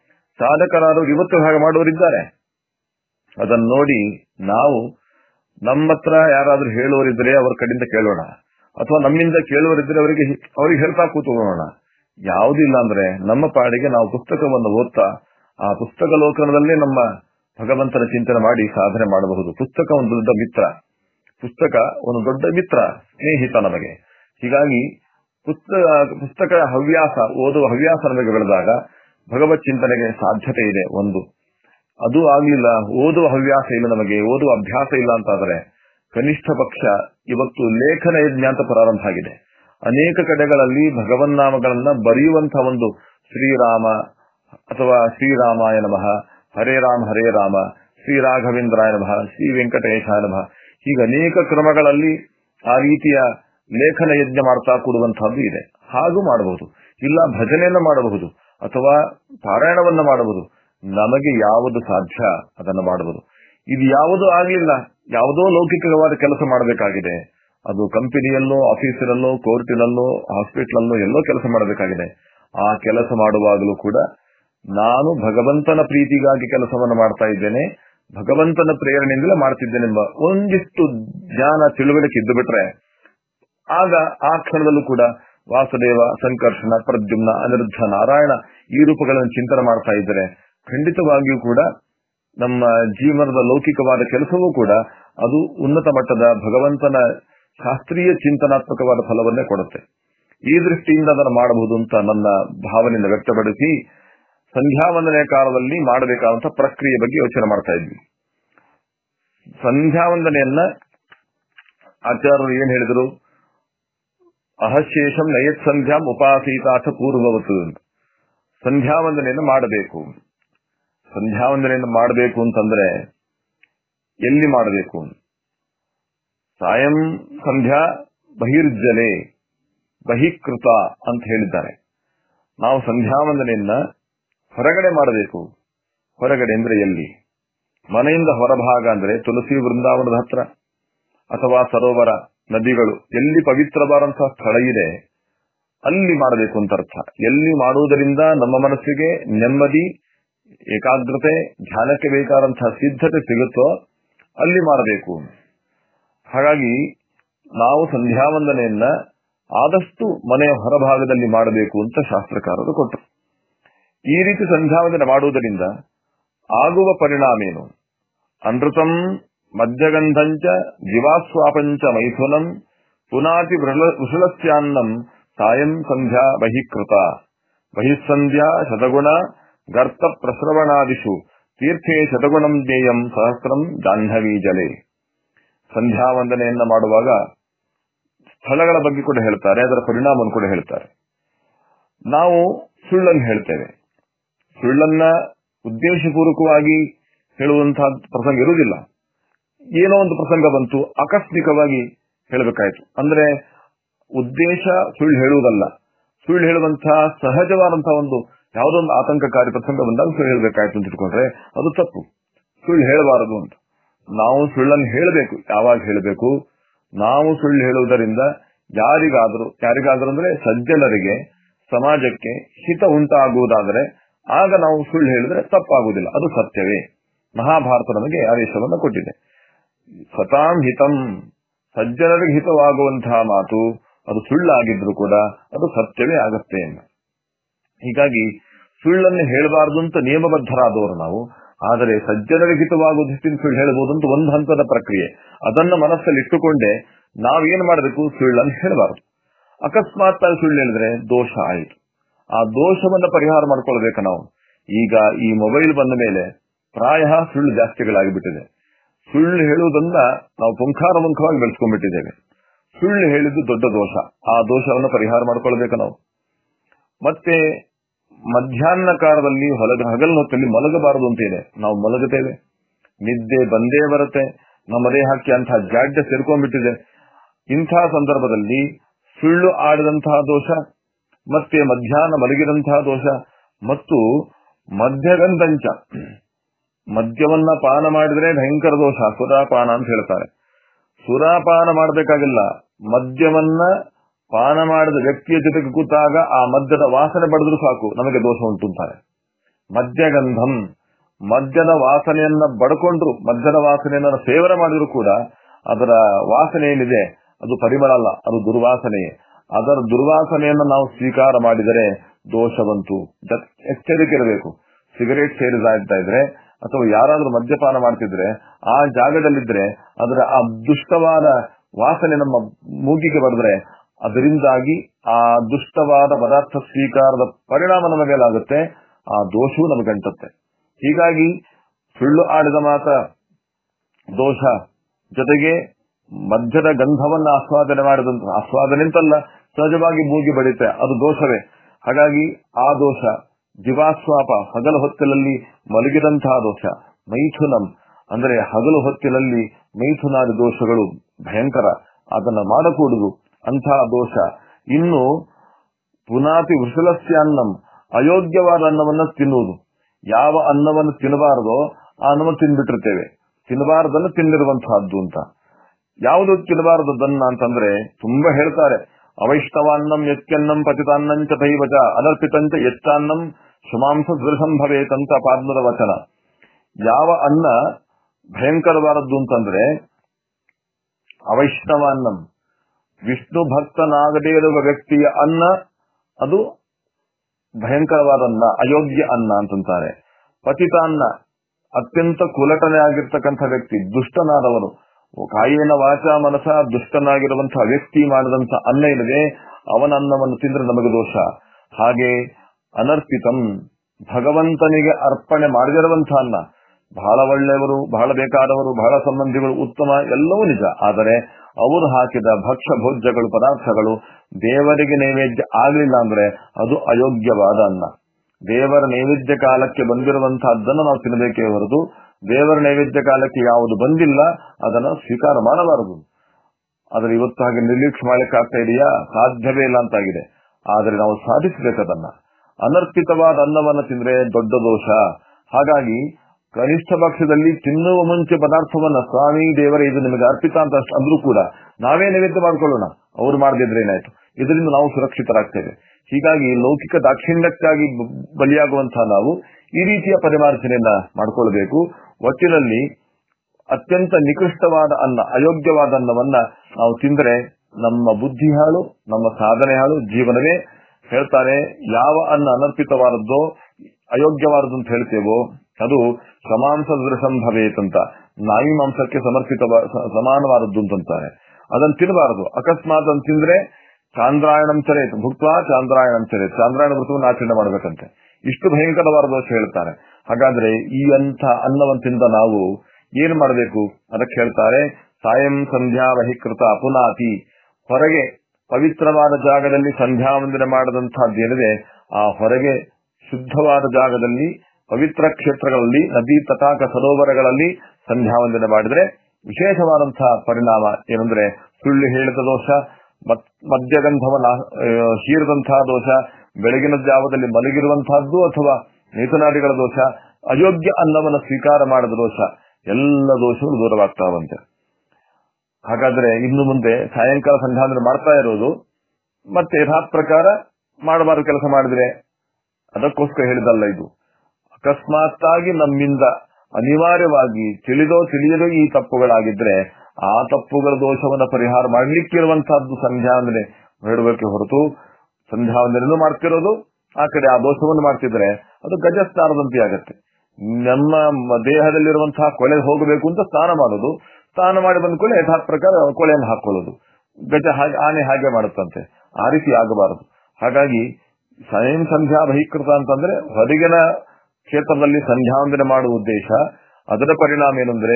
[SPEAKER 1] ಸಾಧಕರಾರು ಇವತ್ತು ಹಾಗೆ ಮಾಡುವರಿದ್ದಾರೆ ಅದನ್ನು ನೋಡಿ ನಾವು ನಮ್ಮ ಹತ್ರ ಯಾರಾದ್ರೂ ಹೇಳುವರಿದ್ರೆ ಅವರ ಕಡೆಯಿಂದ ಕೇಳೋಣ ಅಥವಾ ನಮ್ಮಿಂದ ಕೇಳುವರಿದ್ರೆ ಅವರಿಗೆ ಅವರಿಗೆ ಹೇಳ್ತಾ ಕೂತ್ಕೊಳ್ಳೋಣ ಯಾವುದಿಲ್ಲ ಅಂದ್ರೆ ನಮ್ಮ ಪಾಡಿಗೆ ನಾವು ಪುಸ್ತಕವನ್ನು ಓದ್ತಾ ಆ ಪುಸ್ತಕ ಲೋಕನದಲ್ಲೇ ನಮ್ಮ ಭಗವಂತನ ಚಿಂತನೆ ಮಾಡಿ ಸಾಧನೆ ಮಾಡಬಹುದು ಪುಸ್ತಕ ಒಂದು ದೊಡ್ಡ ಮಿತ್ರ ಪುಸ್ತಕ ಒಂದು ದೊಡ್ಡ ಮಿತ್ರ ಸ್ನೇಹಿತ ನಮಗೆ ಹೀಗಾಗಿ ಪುಸ್ತಕ ಪುಸ್ತಕ ಹವ್ಯಾಸ ಓದುವ ಹವ್ಯಾಸ ನಮಗೆ ಬೆಳೆದಾಗ ಭಗವತ್ ಚಿಂತನೆಗೆ ಸಾಧ್ಯತೆ ಇದೆ ಒಂದು ಅದು ಆಗ್ಲಿಲ್ಲ ಓದುವ ಹವ್ಯಾಸ ಇಲ್ಲ ನಮಗೆ ಓದುವ ಅಭ್ಯಾಸ ಇಲ್ಲ ಅಂತಾದ್ರೆ ಕನಿಷ್ಠ ಪಕ್ಷ ಇವತ್ತು ಲೇಖನ ಯಜ್ಞ ಅಂತ ಪ್ರಾರಂಭ ಆಗಿದೆ ಅನೇಕ ಕಡೆಗಳಲ್ಲಿ ಭಗವನ್ನಾಮಗಳನ್ನ ಬರೆಯುವಂತಹ ಒಂದು ಶ್ರೀರಾಮ ಅಥವಾ ಶ್ರೀರಾಮಾಯ ನಮಃ ಹರೇ ರಾಮ ಹರೇ ರಾಮ ಶ್ರೀ ರಾಘವೇಂದ್ರಾಯ ನಮಃ ಶ್ರೀ ವೆಂಕಟೇಶಾಯ ನಮಃ ಹೀಗೆ ಅನೇಕ ಕ್ರಮಗಳಲ್ಲಿ ಆ ರೀತಿಯ ಲೇಖನ ಯಜ್ಞ ಮಾಡ್ತಾ ಕೂಡುವಂತಹದ್ದು ಇದೆ ಹಾಗೂ ಮಾಡಬಹುದು ಇಲ್ಲ ಭಜನೆಯನ್ನ ಮಾಡಬಹುದು ಅಥವಾ ಪಾರಾಯಣವನ್ನ ಮಾಡಬಹುದು ನಮಗೆ ಯಾವುದು ಸಾಧ್ಯ ಅದನ್ನು ಮಾಡಬಹುದು ಇದು ಯಾವುದು ಆಗ್ಲಿಲ್ಲ ಯಾವುದೋ ಲೌಕಿಕವಾದ ಕೆಲಸ ಮಾಡಬೇಕಾಗಿದೆ ಅದು ಕಂಪನಿಯಲ್ಲೋ ಆಫೀಸಿನಲ್ಲೋ ಕೋರ್ಟಿನಲ್ಲೋ ಹಾಸ್ಪಿಟಲಲ್ಲೋ ಎಲ್ಲೋ ಕೆಲಸ ಮಾಡಬೇಕಾಗಿದೆ ಆ ಕೆಲಸ ಮಾಡುವಾಗಲೂ ಕೂಡ ನಾನು ಭಗವಂತನ ಪ್ರೀತಿಗಾಗಿ ಕೆಲಸವನ್ನು ಮಾಡ್ತಾ ಇದ್ದೇನೆ ಭಗವಂತನ ಪ್ರೇರಣೆಯಿಂದಲೇ ಮಾಡ್ತಿದ್ದೇನೆಂಬ ಒಂದಿಷ್ಟು ಜ್ಞಾನ ತಿಳುವಳಿಕೆ ಇದ್ದು ಬಿಟ್ರೆ ಆಗ ಆ ಕ್ಷಣದಲ್ಲೂ ಕೂಡ ವಾಸುದೇವ ಸಂಕರ್ಷಣ ಪ್ರದ್ಯುಮ್ನ ಅನಿರುದ್ಧ ನಾರಾಯಣ ಈ ರೂಪಗಳನ್ನು ಚಿಂತನೆ ಮಾಡ್ತಾ ಇದ್ದರೆ ಖಂಡಿತವಾಗಿಯೂ ಕೂಡ ನಮ್ಮ ಜೀವನದ ಲೌಕಿಕವಾದ ಕೆಲಸವೂ ಕೂಡ ಅದು ಉನ್ನತ ಮಟ್ಟದ ಭಗವಂತನ ಶಾಸ್ತ್ರೀಯ ಚಿಂತನಾತ್ಮಕವಾದ ಫಲವನ್ನೇ ಕೊಡುತ್ತೆ ಈ ದೃಷ್ಟಿಯಿಂದ ಅದನ್ನು ಮಾಡಬಹುದು ಅಂತ ನನ್ನ ಭಾವನೆಯನ್ನು ವ್ಯಕ್ತಪಡಿಸಿ ಸಂಧ್ಯಾ ವಂದನೆಯ ಕಾಲದಲ್ಲಿ ಮಾಡಬೇಕಾದಂತ ಪ್ರಕ್ರಿಯೆ ಬಗ್ಗೆ ಯೋಚನೆ ಮಾಡ್ತಾ ಇದ್ವಿ ಸಂಧ್ಯಾ ವಂದನೆಯನ್ನ ಆಚಾರ್ಯರು ಏನ್ ಹೇಳಿದರು ಅಹಶೇಷಂ ನಯತ್ ಸಂಧ್ಯಾಂ ಉಪಾಸೀತಾಥ ಪೂರ್ವವತ್ತು ಅಂತ ಸಂಧ್ಯಾ ವಂದನೆಯನ್ನು ಮಾಡಬೇಕು ಸಂಧ್ಯಾ ವಂದನೆಯನ್ನು ಮಾಡಬೇಕು ಅಂತಂದ್ರೆ ಎಲ್ಲಿ ಮಾಡಬೇಕು ಸಾಯಂ ಸಂಧ್ಯಾ ಬಹಿರ್ಜಲೆ ಬಹಿಕೃತ ಅಂತ ಹೇಳಿದ್ದಾರೆ ನಾವು ಸಂಧ್ಯಾ ವಂದನೆಯನ್ನ ಹೊರಗಡೆ ಮಾಡಬೇಕು ಹೊರಗಡೆ ಅಂದ್ರೆ ಎಲ್ಲಿ ಮನೆಯಿಂದ ಹೊರಭಾಗ ಅಂದ್ರೆ ತುಳಸಿ ವೃಂದಾವನದ ಹತ್ರ ಅಥವಾ ಸರೋವರ ನದಿಗಳು ಎಲ್ಲಿ ಪವಿತ್ರವಾದಂತಹ ಸ್ಥಳ ಇದೆ ಅಲ್ಲಿ ಮಾಡಬೇಕು ಅಂತ ಅರ್ಥ ಎಲ್ಲಿ ಮಾಡುವುದರಿಂದ ನಮ್ಮ ಮನಸ್ಸಿಗೆ ನೆಮ್ಮದಿ ಏಕಾಗ್ರತೆ ಧ್ಯಾನಕ್ಕೆ ಬೇಕಾದಂತಹ ಸಿದ್ಧತೆ ಸಿಗುತ್ತೋ ಅಲ್ಲಿ ಮಾಡಬೇಕು ಹಾಗಾಗಿ ನಾವು ಸಂಧ್ಯಾ ವಂದನೆಯನ್ನ ಆದಷ್ಟು ಮನೆಯ ಹೊರಭಾಗದಲ್ಲಿ ಮಾಡಬೇಕು ಅಂತ ಶಾಸ್ತ್ರಕಾರರು ಕೊಟ್ಟರು ಈ ರೀತಿ ಸಂಧ್ಯಾವಂದನೆ ಮಾಡುವುದರಿಂದ ಆಗುವ ಪರಿಣಾಮೇನು ಅನೃತಂ ಮಧ್ಯಗಂಧಂಚ ಜೀವಾಸ್ವಾಪಂಚ ಮೈಥುನಂ ಪುನಾತಿ ವೃಷಲಸ್ಯಾನ್ನಂ ಸಾಯಂ ಸಂಧ್ಯಾ ಬಹಿಕೃತ ಬಹಿಸ್ಸಂಧ್ಯಾ ಶತಗುಣ ಗರ್ತ ಪ್ರಸ್ರವಣಾದಿಷು ತೀರ್ಥೇ ಶತಗುಣಂ ಜ್ಞೇಯಂ ಸಹಸ್ರಂ ಜಾಹ್ನವೀ ಜಲೆ ಸಂಧ್ಯಾ ವಂದನೆಯನ್ನ ಮಾಡುವಾಗ ಸ್ಥಳಗಳ ಬಗ್ಗೆ ಕೂಡ ಹೇಳ್ತಾರೆ ಅದರ ಪರಿಣಾಮವನ್ನು ಕೂಡ ಹೇಳ್ತಾರೆ ನಾವು ಸುಳ್ಳನ್ನು ಹೇಳ್ತೇವೆ ಸುಳ್ಳನ್ನ ಉದ್ದೇಶಪೂರ್ವಕವಾಗಿ ಹೇಳುವಂತಹ ಪ್ರಸಂಗ ಇರುವುದಿಲ್ಲ ಏನೋ ಒಂದು ಪ್ರಸಂಗ ಬಂತು ಆಕಸ್ಮಿಕವಾಗಿ ಹೇಳಬೇಕಾಯ್ತು ಅಂದ್ರೆ ಉದ್ದೇಶ ಸುಳ್ಳು ಹೇಳುವುದಲ್ಲ ಸುಳ್ಳು ಹೇಳುವಂತಹ ಸಹಜವಾದಂತಹ ಒಂದು ಯಾವುದೊಂದು ಆತಂಕಕಾರಿ ಪ್ರಸಂಗ ಬಂದಾಗ ಸುಳ್ಳು ಹೇಳಬೇಕಾಯ್ತು ಅಂತ ಇಟ್ಕೊಂಡ್ರೆ ಅದು ತಪ್ಪು ಸುಳ್ಳು ಹೇಳಬಾರದು ಅಂತ ನಾವು ಸುಳ್ಳನ್ನು ಹೇಳಬೇಕು ಯಾವಾಗ ಹೇಳಬೇಕು ನಾವು ಸುಳ್ಳು ಹೇಳುವುದರಿಂದ ಯಾರಿಗಾದರೂ ಯಾರಿಗಾದರೂ ಅಂದ್ರೆ ಸಜ್ಜನರಿಗೆ ಸಮಾಜಕ್ಕೆ ಹಿತ ಉಂಟಾಗುವುದಾದರೆ ಆಗ ನಾವು ಸುಳ್ಳು ಹೇಳಿದ್ರೆ ತಪ್ಪಾಗುವುದಿಲ್ಲ ಅದು ಸತ್ಯವೇ ಮಹಾಭಾರತ ನಮಗೆ ಆದೇಶವನ್ನು ಕೊಟ್ಟಿದೆ ಸತಾಂ ಹಿತಂ ಸಜ್ಜನರಿಗೆ ಹಿತವಾಗುವಂತಹ ಮಾತು ಅದು ಸುಳ್ಳಾಗಿದ್ರು ಕೂಡ ಅದು ಸತ್ಯವೇ ಆಗತ್ತೆ ಹೀಗಾಗಿ ಸುಳ್ಳನ್ನು ಹೇಳಬಾರದು ಅಂತ ನಿಯಮಬದ್ಧರಾದವರು ನಾವು ಆದರೆ ಸಜ್ಜನರಿಗೆ ಹಿತವಾಗುವ ದೃಷ್ಟಿಯಿಂದ ಸುಳ್ಳು ಹೇಳಬಹುದು ಅಂತ ಒಂದು ಹಂತದ ಪ್ರಕ್ರಿಯೆ ಅದನ್ನ ಮನಸ್ಸಲ್ಲಿ ಇಟ್ಟುಕೊಂಡೇ ನಾವೇನ್ ಮಾಡಬೇಕು ಸುಳ್ಳನ್ನು ಹೇಳಬಾರದು ಅಕಸ್ಮಾತ್ ಆಗಿ ಸುಳ್ಳು ಹೇಳಿದ್ರೆ ದೋಷ ಆಯಿತು ಆ ದೋಷವನ್ನ ಪರಿಹಾರ ಮಾಡ್ಕೊಳ್ಬೇಕು ನಾವು ಈಗ ಈ ಮೊಬೈಲ್ ಬಂದ ಮೇಲೆ ಪ್ರಾಯ ಸುಳ್ಳು ಜಾಸ್ತಿಗಳಾಗಿಬಿಟ್ಟಿದೆ ಸುಳ್ಳು ಹೇಳುವುದನ್ನ ನಾವು ಪುಂಖಾರಮುಖವಾಗಿ ಬೆಳೆಸ್ಕೊಂಡ್ಬಿಟ್ಟಿದ್ದೇವೆ ಸುಳ್ಳು ಹೇಳಿದ್ದು ದೊಡ್ಡ ದೋಷ ಆ ದೋಷವನ್ನು ಪರಿಹಾರ ಮಾಡ್ಕೊಳ್ಬೇಕು ನಾವು ಮತ್ತೆ ಮಧ್ಯಾಹ್ನ ಕಾಲದಲ್ಲಿ ಹೊಲಗ ಹಗಲು ಹೊತ್ತಲ್ಲಿ ಮಲಗಬಾರದು ಅಂತ ಇದೆ ನಾವು ಮಲಗುತ್ತೇವೆ ನಿದ್ದೆ ಬಂದೇ ಬರುತ್ತೆ ನಮ್ಮ ದೇಹಕ್ಕೆ ಅಂತಹ ಜಾಡ್ಯ ಸೇರ್ಕೊಂಡ್ಬಿಟ್ಟಿದೆ ಇಂತಹ ಸಂದರ್ಭದಲ್ಲಿ ಸುಳ್ಳು ಆಡಿದಂತಹ ದೋಷ ಮತ್ತೆ ಮಧ್ಯಾಹ್ನ ಮಲಗಿದಂತಹ ದೋಷ ಮತ್ತು ಮದ್ಯಗಂಧಂಚ ಮದ್ಯವನ್ನ ಪಾನ ಮಾಡಿದ್ರೆ ಭಯಂಕರ ದೋಷ ಸುರಾಪಾನ ಅಂತ ಹೇಳ್ತಾರೆ ಸುರಾಪಾನ ಮಾಡಬೇಕಾಗಿಲ್ಲ ಮದ್ಯವನ್ನ ಪಾನ ಮಾಡಿದ ವ್ಯಕ್ತಿಯ ಜೊತೆಗೆ ಕೂತಾಗ ಆ ಮದ್ಯದ ವಾಸನೆ ಪಡೆದ್ರು ಸಾಕು ನಮಗೆ ದೋಷ ಉಂಟು ಅಂತಾರೆ ಮದ್ಯಗಂಧಂ ಮದ್ಯದ ವಾಸನೆಯನ್ನ ಬಡ್ಕೊಂಡ್ರು ಮದ್ಯದ ವಾಸನೆಯನ್ನ ಸೇವನೆ ಮಾಡಿದ್ರು ಕೂಡ ಅದರ ವಾಸನೆ ಏನಿದೆ ಅದು ಪರಿಮಳ ಅಲ್ಲ ಅದು ದುರ್ವಾಸನೆಯೇ ಅದರ ದುರ್ವಾಸನೆಯನ್ನ ನಾವು ಸ್ವೀಕಾರ ಮಾಡಿದರೆ ದೋಷವಂತು ಎಚ್ಚರಿಕೆ ಇರಬೇಕು ಸಿಗರೇಟ್ ಸೇರಿಸ್ತಾ ಇದ್ರೆ ಅಥವಾ ಯಾರಾದ್ರೂ ಮದ್ಯಪಾನ ಮಾಡ್ತಿದ್ರೆ ಆ ಜಾಗದಲ್ಲಿದ್ರೆ ಅದರ ಆ ದುಷ್ಟವಾದ ವಾಸನೆ ನಮ್ಮ ಮೂಗಿಗೆ ಬರೆದ್ರೆ ಅದರಿಂದಾಗಿ ಆ ದುಷ್ಟವಾದ ಪದಾರ್ಥ ಸ್ವೀಕಾರದ ಪರಿಣಾಮ ನಮ್ಮ ಮೇಲಾಗುತ್ತೆ ಆ ದೋಷವೂ ನಮಗಂಟುತ್ತೆ ಹೀಗಾಗಿ ಸುಳ್ಳು ಆಡಿದ ಮಾತ ದೋಷ ಜೊತೆಗೆ ಮದ್ಯದ ಗಂಧವನ್ನ ಆಸ್ವಾದನೆ ಮಾಡಿದಂತ ಆಸ್ವಾದನೆ ಅಂತಲ್ಲ ಸಹಜವಾಗಿ ಮೂಗಿ ಬಡಿತೆ ಅದು ದೋಷವೇ ಹಾಗಾಗಿ ಆ ದೋಷ ಜೀವಾಸ್ವಾಪ ಹಗಲು ಹೊತ್ತಿನಲ್ಲಿ ಮಲಗಿದಂತಹ ದೋಷ ಮೈಥುನಂ ಅಂದ್ರೆ ಹಗಲು ಹೊತ್ತಿನಲ್ಲಿ ಮೈಥುನಾದಿ ದೋಷಗಳು ಭಯಂಕರ ಅದನ್ನ ಮಾಡಕೂಡುದು ಅಂತಹ ದೋಷ ಇನ್ನು ಪುನಾತಿ ವೃಷಲಸ್ಯ ಅನ್ನಂ ಅಯೋಗ್ಯವಾದ ಅನ್ನವನ್ನ ತಿನ್ನುವುದು ಯಾವ ಅನ್ನವನ್ನು ತಿನ್ನಬಾರದೋ ಆ ಅನ್ನವನ್ನು ತಿನ್ಬಿಟ್ಟಿರ್ತೇವೆ ತಿನ್ನಬಾರದನ್ನು ತಿನ್ನಿರುವಂತಹದ್ದು ಅಂತ ಯಾವುದು ತಿನ್ನಬಾರದನ್ನ ಅಂತಂದ್ರೆ ತುಂಬಾ ಹೇಳ್ತಾರೆ ಅವೈಷ್ಣವಾನ್ನಂ ಯತ್ಯನ್ನಂ ಪತಿತಾನ್ನಂಚ ದೈವಜ ಅನರ್ಪಿತಂಚ ಎಚ್ಚಾನ್ನಂ ಶುಮಾಂಸ ದೃಢಂ ಭವೇತಂತ ಪಾದ್ಮದ ವಚನ ಯಾವ ಅನ್ನ ಭಯಂಕರವಾದದ್ದು ಅಂತಂದ್ರೆ ಅವೈಷ್ಣವಾನ್ನಂ ವಿಷ್ಣು ಭಕ್ತನಾಗದೇ ಇರುವ ವ್ಯಕ್ತಿಯ ಅನ್ನ ಅದು ಭಯಂಕರವಾದ ಅನ್ನ ಅಯೋಗ್ಯ ಅನ್ನ ಅಂತಂತಾರೆ ಪತಿತಾನ್ನ ಅತ್ಯಂತ ಕುಲಟನೆ ಆಗಿರ್ತಕ್ಕಂಥ ವ್ಯಕ್ತಿ ದುಷ್ಟನಾದವನು ಕಾಯೇನ ವಾಚ ಮನಸ ದುಷ್ಟನಾಗಿರುವಂತಹ ವ್ಯಕ್ತಿ ಮಾಡಿದಂತ ಅನ್ನ ಏನಿದೆ ಅವನ ಅನ್ನವನ್ನು ತಿಂದ್ರೆ ನಮಗೆ ದೋಷ ಹಾಗೆ ಅನರ್ಪಿತಂ ಭಗವಂತನಿಗೆ ಅರ್ಪಣೆ ಮಾಡದಿರುವಂತಹ ಅನ್ನ ಬಹಳ ಒಳ್ಳೆಯವರು ಬಹಳ ಬೇಕಾದವರು ಬಹಳ ಸಂಬಂಧಿಗಳು ಉತ್ತಮ ಎಲ್ಲವೂ ನಿಜ ಆದರೆ ಅವರು ಹಾಕಿದ ಭಕ್ಷ್ಯ ಭೋಜ್ಯಗಳು ಪದಾರ್ಥಗಳು ದೇವರಿಗೆ ನೈವೇದ್ಯ ಆಗಲಿಲ್ಲ ಅಂದ್ರೆ ಅದು ಅಯೋಗ್ಯವಾದ ಅನ್ನ ದೇವರ ನೈವೇದ್ಯ ಕಾಲಕ್ಕೆ ಬಂದಿರುವಂತಹದ್ದನ್ನು ನಾವು ತಿನ್ನಬೇಕೇ ಹೊರತು ದೇವರ ನೈವೇದ್ಯ ಕಾಲಕ್ಕೆ ಯಾವುದು ಬಂದಿಲ್ಲ ಅದನ್ನ ಸ್ವೀಕಾರ ಮಾಡಬಾರದು ಆದ್ರೆ ಇವತ್ತು ಹಾಗೆ ನಿರ್ಲಕ್ಷ್ಯ ಮಾಡಲಿಕ್ಕೆ ಆಗ್ತಾ ಇದೆಯಾ ಸಾಧ್ಯವೇ ಇಲ್ಲ ಅಂತಾಗಿದೆ ಆದರೆ ನಾವು ಸಾಧಿಸಬೇಕದನ್ನ ಅನರ್ಪಿತವಾದ ಅನ್ನವನ್ನು ತಿಂದ್ರೆ ದೊಡ್ಡ ದೋಷ ಹಾಗಾಗಿ ಕನಿಷ್ಠ ಪಕ್ಷದಲ್ಲಿ ತಿನ್ನುವ ಮುಂಚೆ ಪದಾರ್ಥವನ್ನ ಸ್ವಾಮಿ ದೇವರ ಇದು ನಿಮಗೆ ಅರ್ಪಿತ ಅಂತ ಅಷ್ಟು ಅಂದ್ರೂ ಕೂಡ ನಾವೇ ನೈವೇದ್ಯ ಮಾಡ್ಕೊಳ್ಳೋಣ ಅವ್ರು ಮಾಡದಿದ್ರೆ ಏನಾಯ್ತು ಇದರಿಂದ ನಾವು ಸುರಕ್ಷಿತರಾಗ್ತೇವೆ ಹೀಗಾಗಿ ಲೌಕಿಕ ದಾಕ್ಷಿಣ್ಯಕ್ಕಾಗಿ ಬಲಿಯಾಗುವಂತಹ ನಾವು ಈ ರೀತಿಯ ಪರಿಮಾರ್ಜನೆಯನ್ನ ಮಾಡಿಕೊಳ್ಬೇಕು ಒಟ್ಟಿನಲ್ಲಿ ಅತ್ಯಂತ ನಿಕೃಷ್ಟವಾದ ಅನ್ನ ಅಯೋಗ್ಯವಾದ ಅನ್ನವನ್ನ ನಾವು ತಿಂದರೆ ನಮ್ಮ ಬುದ್ಧಿ ಹಾಳು ನಮ್ಮ ಸಾಧನೆ ಹಾಳು ಜೀವನವೇ ಹೇಳ್ತಾರೆ ಯಾವ ಅನ್ನ ಅನರ್ಪಿತವಾದದ್ದೋ ಅಯೋಗ್ಯವಾದದ್ದು ಅಂತ ಹೇಳ್ತೇವೋ ಅದು ಸಮಾಂಸ ಸಂಭವೇತಂತ ನಾಯಿ ಮಾಂಸಕ್ಕೆ ಸಮರ್ಪಿತ ಸಮಾನವಾದದ್ದು ಅಂತಂತಾರೆ ಅದನ್ನು ತಿನ್ನಬಾರದು ಅಕಸ್ಮಾತ್ ಅಂತ ತಿಂದ್ರೆ ಚಾಂದ್ರಾಯಣಂ ಚರೇತ್ ಭುಕ್ತ ಚಾಂದ್ರಾಯಣಂ ಚರೇತ್ ಚಾಂದ್ರಾಯಣ ವೃತ್ತವನ್ನು ಆಚರಣೆ ಮಾಡಬೇಕಂತೆ ಇಷ್ಟು ಭಯಂಕರವಾದ ದೋಷ ಹೇಳ್ತಾರೆ ಹಾಗಾದ್ರೆ ಈ ಅಂತ ಅನ್ನವನ್ನು ತಿಂದ ನಾವು ಏನ್ ಮಾಡಬೇಕು ಅದಕ್ಕೆ ಹೇಳ್ತಾರೆ ಸಾಯಂ ಸಂಧ್ಯಾ ವಹಿಕೃತ ಅಪುನಾತಿ ಹೊರಗೆ ಪವಿತ್ರವಾದ ಜಾಗದಲ್ಲಿ ಸಂಧ್ಯಾ ವಂದನೆ ಮಾಡದಂತಹದ್ದೇನಿದೆ ಆ ಹೊರಗೆ ಶುದ್ಧವಾದ ಜಾಗದಲ್ಲಿ ಪವಿತ್ರ ಕ್ಷೇತ್ರಗಳಲ್ಲಿ ನದಿ ತಟಾಕ ಸರೋವರಗಳಲ್ಲಿ ಸಂಧ್ಯಾ ವಂದನೆ ಮಾಡಿದ್ರೆ ವಿಶೇಷವಾದಂತಹ ಪರಿಣಾಮ ಏನಂದ್ರೆ ಸುಳ್ಳು ಹೇಳಿದ ದೋಷ ಮದ್ಯಗಂಧವನ್ನ ಹೀರದಂತಹ ದೋಷ ಬೆಳಗಿನ ಜಾವದಲ್ಲಿ ಮಲಗಿರುವಂತಹದ್ದು ಅಥವಾ ನೇತನಾದಿಗಳ ದೋಷ ಅಯೋಗ್ಯ ಅನ್ನವನ್ನು ಸ್ವೀಕಾರ ಮಾಡದ ದೋಷ ಎಲ್ಲ ದೋಷಗಳು ದೂರವಾಗ್ತಾವಂತೆ ಹಾಗಾದ್ರೆ ಇನ್ನು ಮುಂದೆ ಸಾಯಂಕಾಲ ಸಂಧ್ಯಾವಂದನೆ ಮಾಡ್ತಾ ಇರೋದು ಮತ್ತೆ ಯಥಾತ್ ಪ್ರಕಾರ ಮಾಡಬಾರದು ಕೆಲಸ ಮಾಡಿದ್ರೆ ಅದಕ್ಕೋಸ್ಕರ ಹೇಳಿದಲ್ಲ ಇದು ಅಕಸ್ಮಾತ್ ಆಗಿ ನಮ್ಮಿಂದ ಅನಿವಾರ್ಯವಾಗಿ ತಿಳಿದೋ ತಿಳಿಯದೋ ಈ ತಪ್ಪುಗಳಾಗಿದ್ರೆ ಆ ತಪ್ಪುಗಳ ದೋಷವನ್ನ ಪರಿಹಾರ ಮಾಡ್ಲಿಕ್ಕಿರುವಂತಹದ್ದು ಸಂಧ್ಯಾವಂದನೆ ಹೇಳಬೇಕೆ ಹೊರತು ಸಂಧ್ಯಾವಂದನೆನೂ ಮಾಡ್ತಿರೋದು ಆ ಕಡೆ ಆ ದೋಷವನ್ನು ಮಾಡ್ತಿದ್ರೆ ಅದು ಗಜಸ್ನಾನದಂತೆ ಆಗತ್ತೆ ನಮ್ಮ ಮ- ದೇಹದಲ್ಲಿರುವಂತಹ ಕೊಳೆ ಹೋಗಬೇಕು ಅಂತ ಸ್ನಾನ ಮಾಡೋದು ಸ್ನಾನ ಮಾಡಿ ಬಂದ ಕೂಡಲೇ ಯಥಾತ್ ಪ್ರಕಾರ ಕೊಳೆಯನ್ನು ಹಾಕೊಳ್ಳೋದು ಗಜ ಹಾಗೆ ಆನೆ ಹಾಗೆ ಮಾಡುತ್ತಂತೆ ಆ ರೀತಿ ಆಗಬಾರದು ಹಾಗಾಗಿ ಸ್ವಯಂ ಸಂಧ್ಯಾ ಬಹಿಕೃತ ಅಂತಂದ್ರೆ ಹೊರಗಿನ ಕ್ಷೇತ್ರದಲ್ಲಿ ಸಂಧ್ಯಾವಂದನೆ ಮಾಡುವ ಉದ್ದೇಶ ಅದರ ಪರಿಣಾಮ ಏನಂದ್ರೆ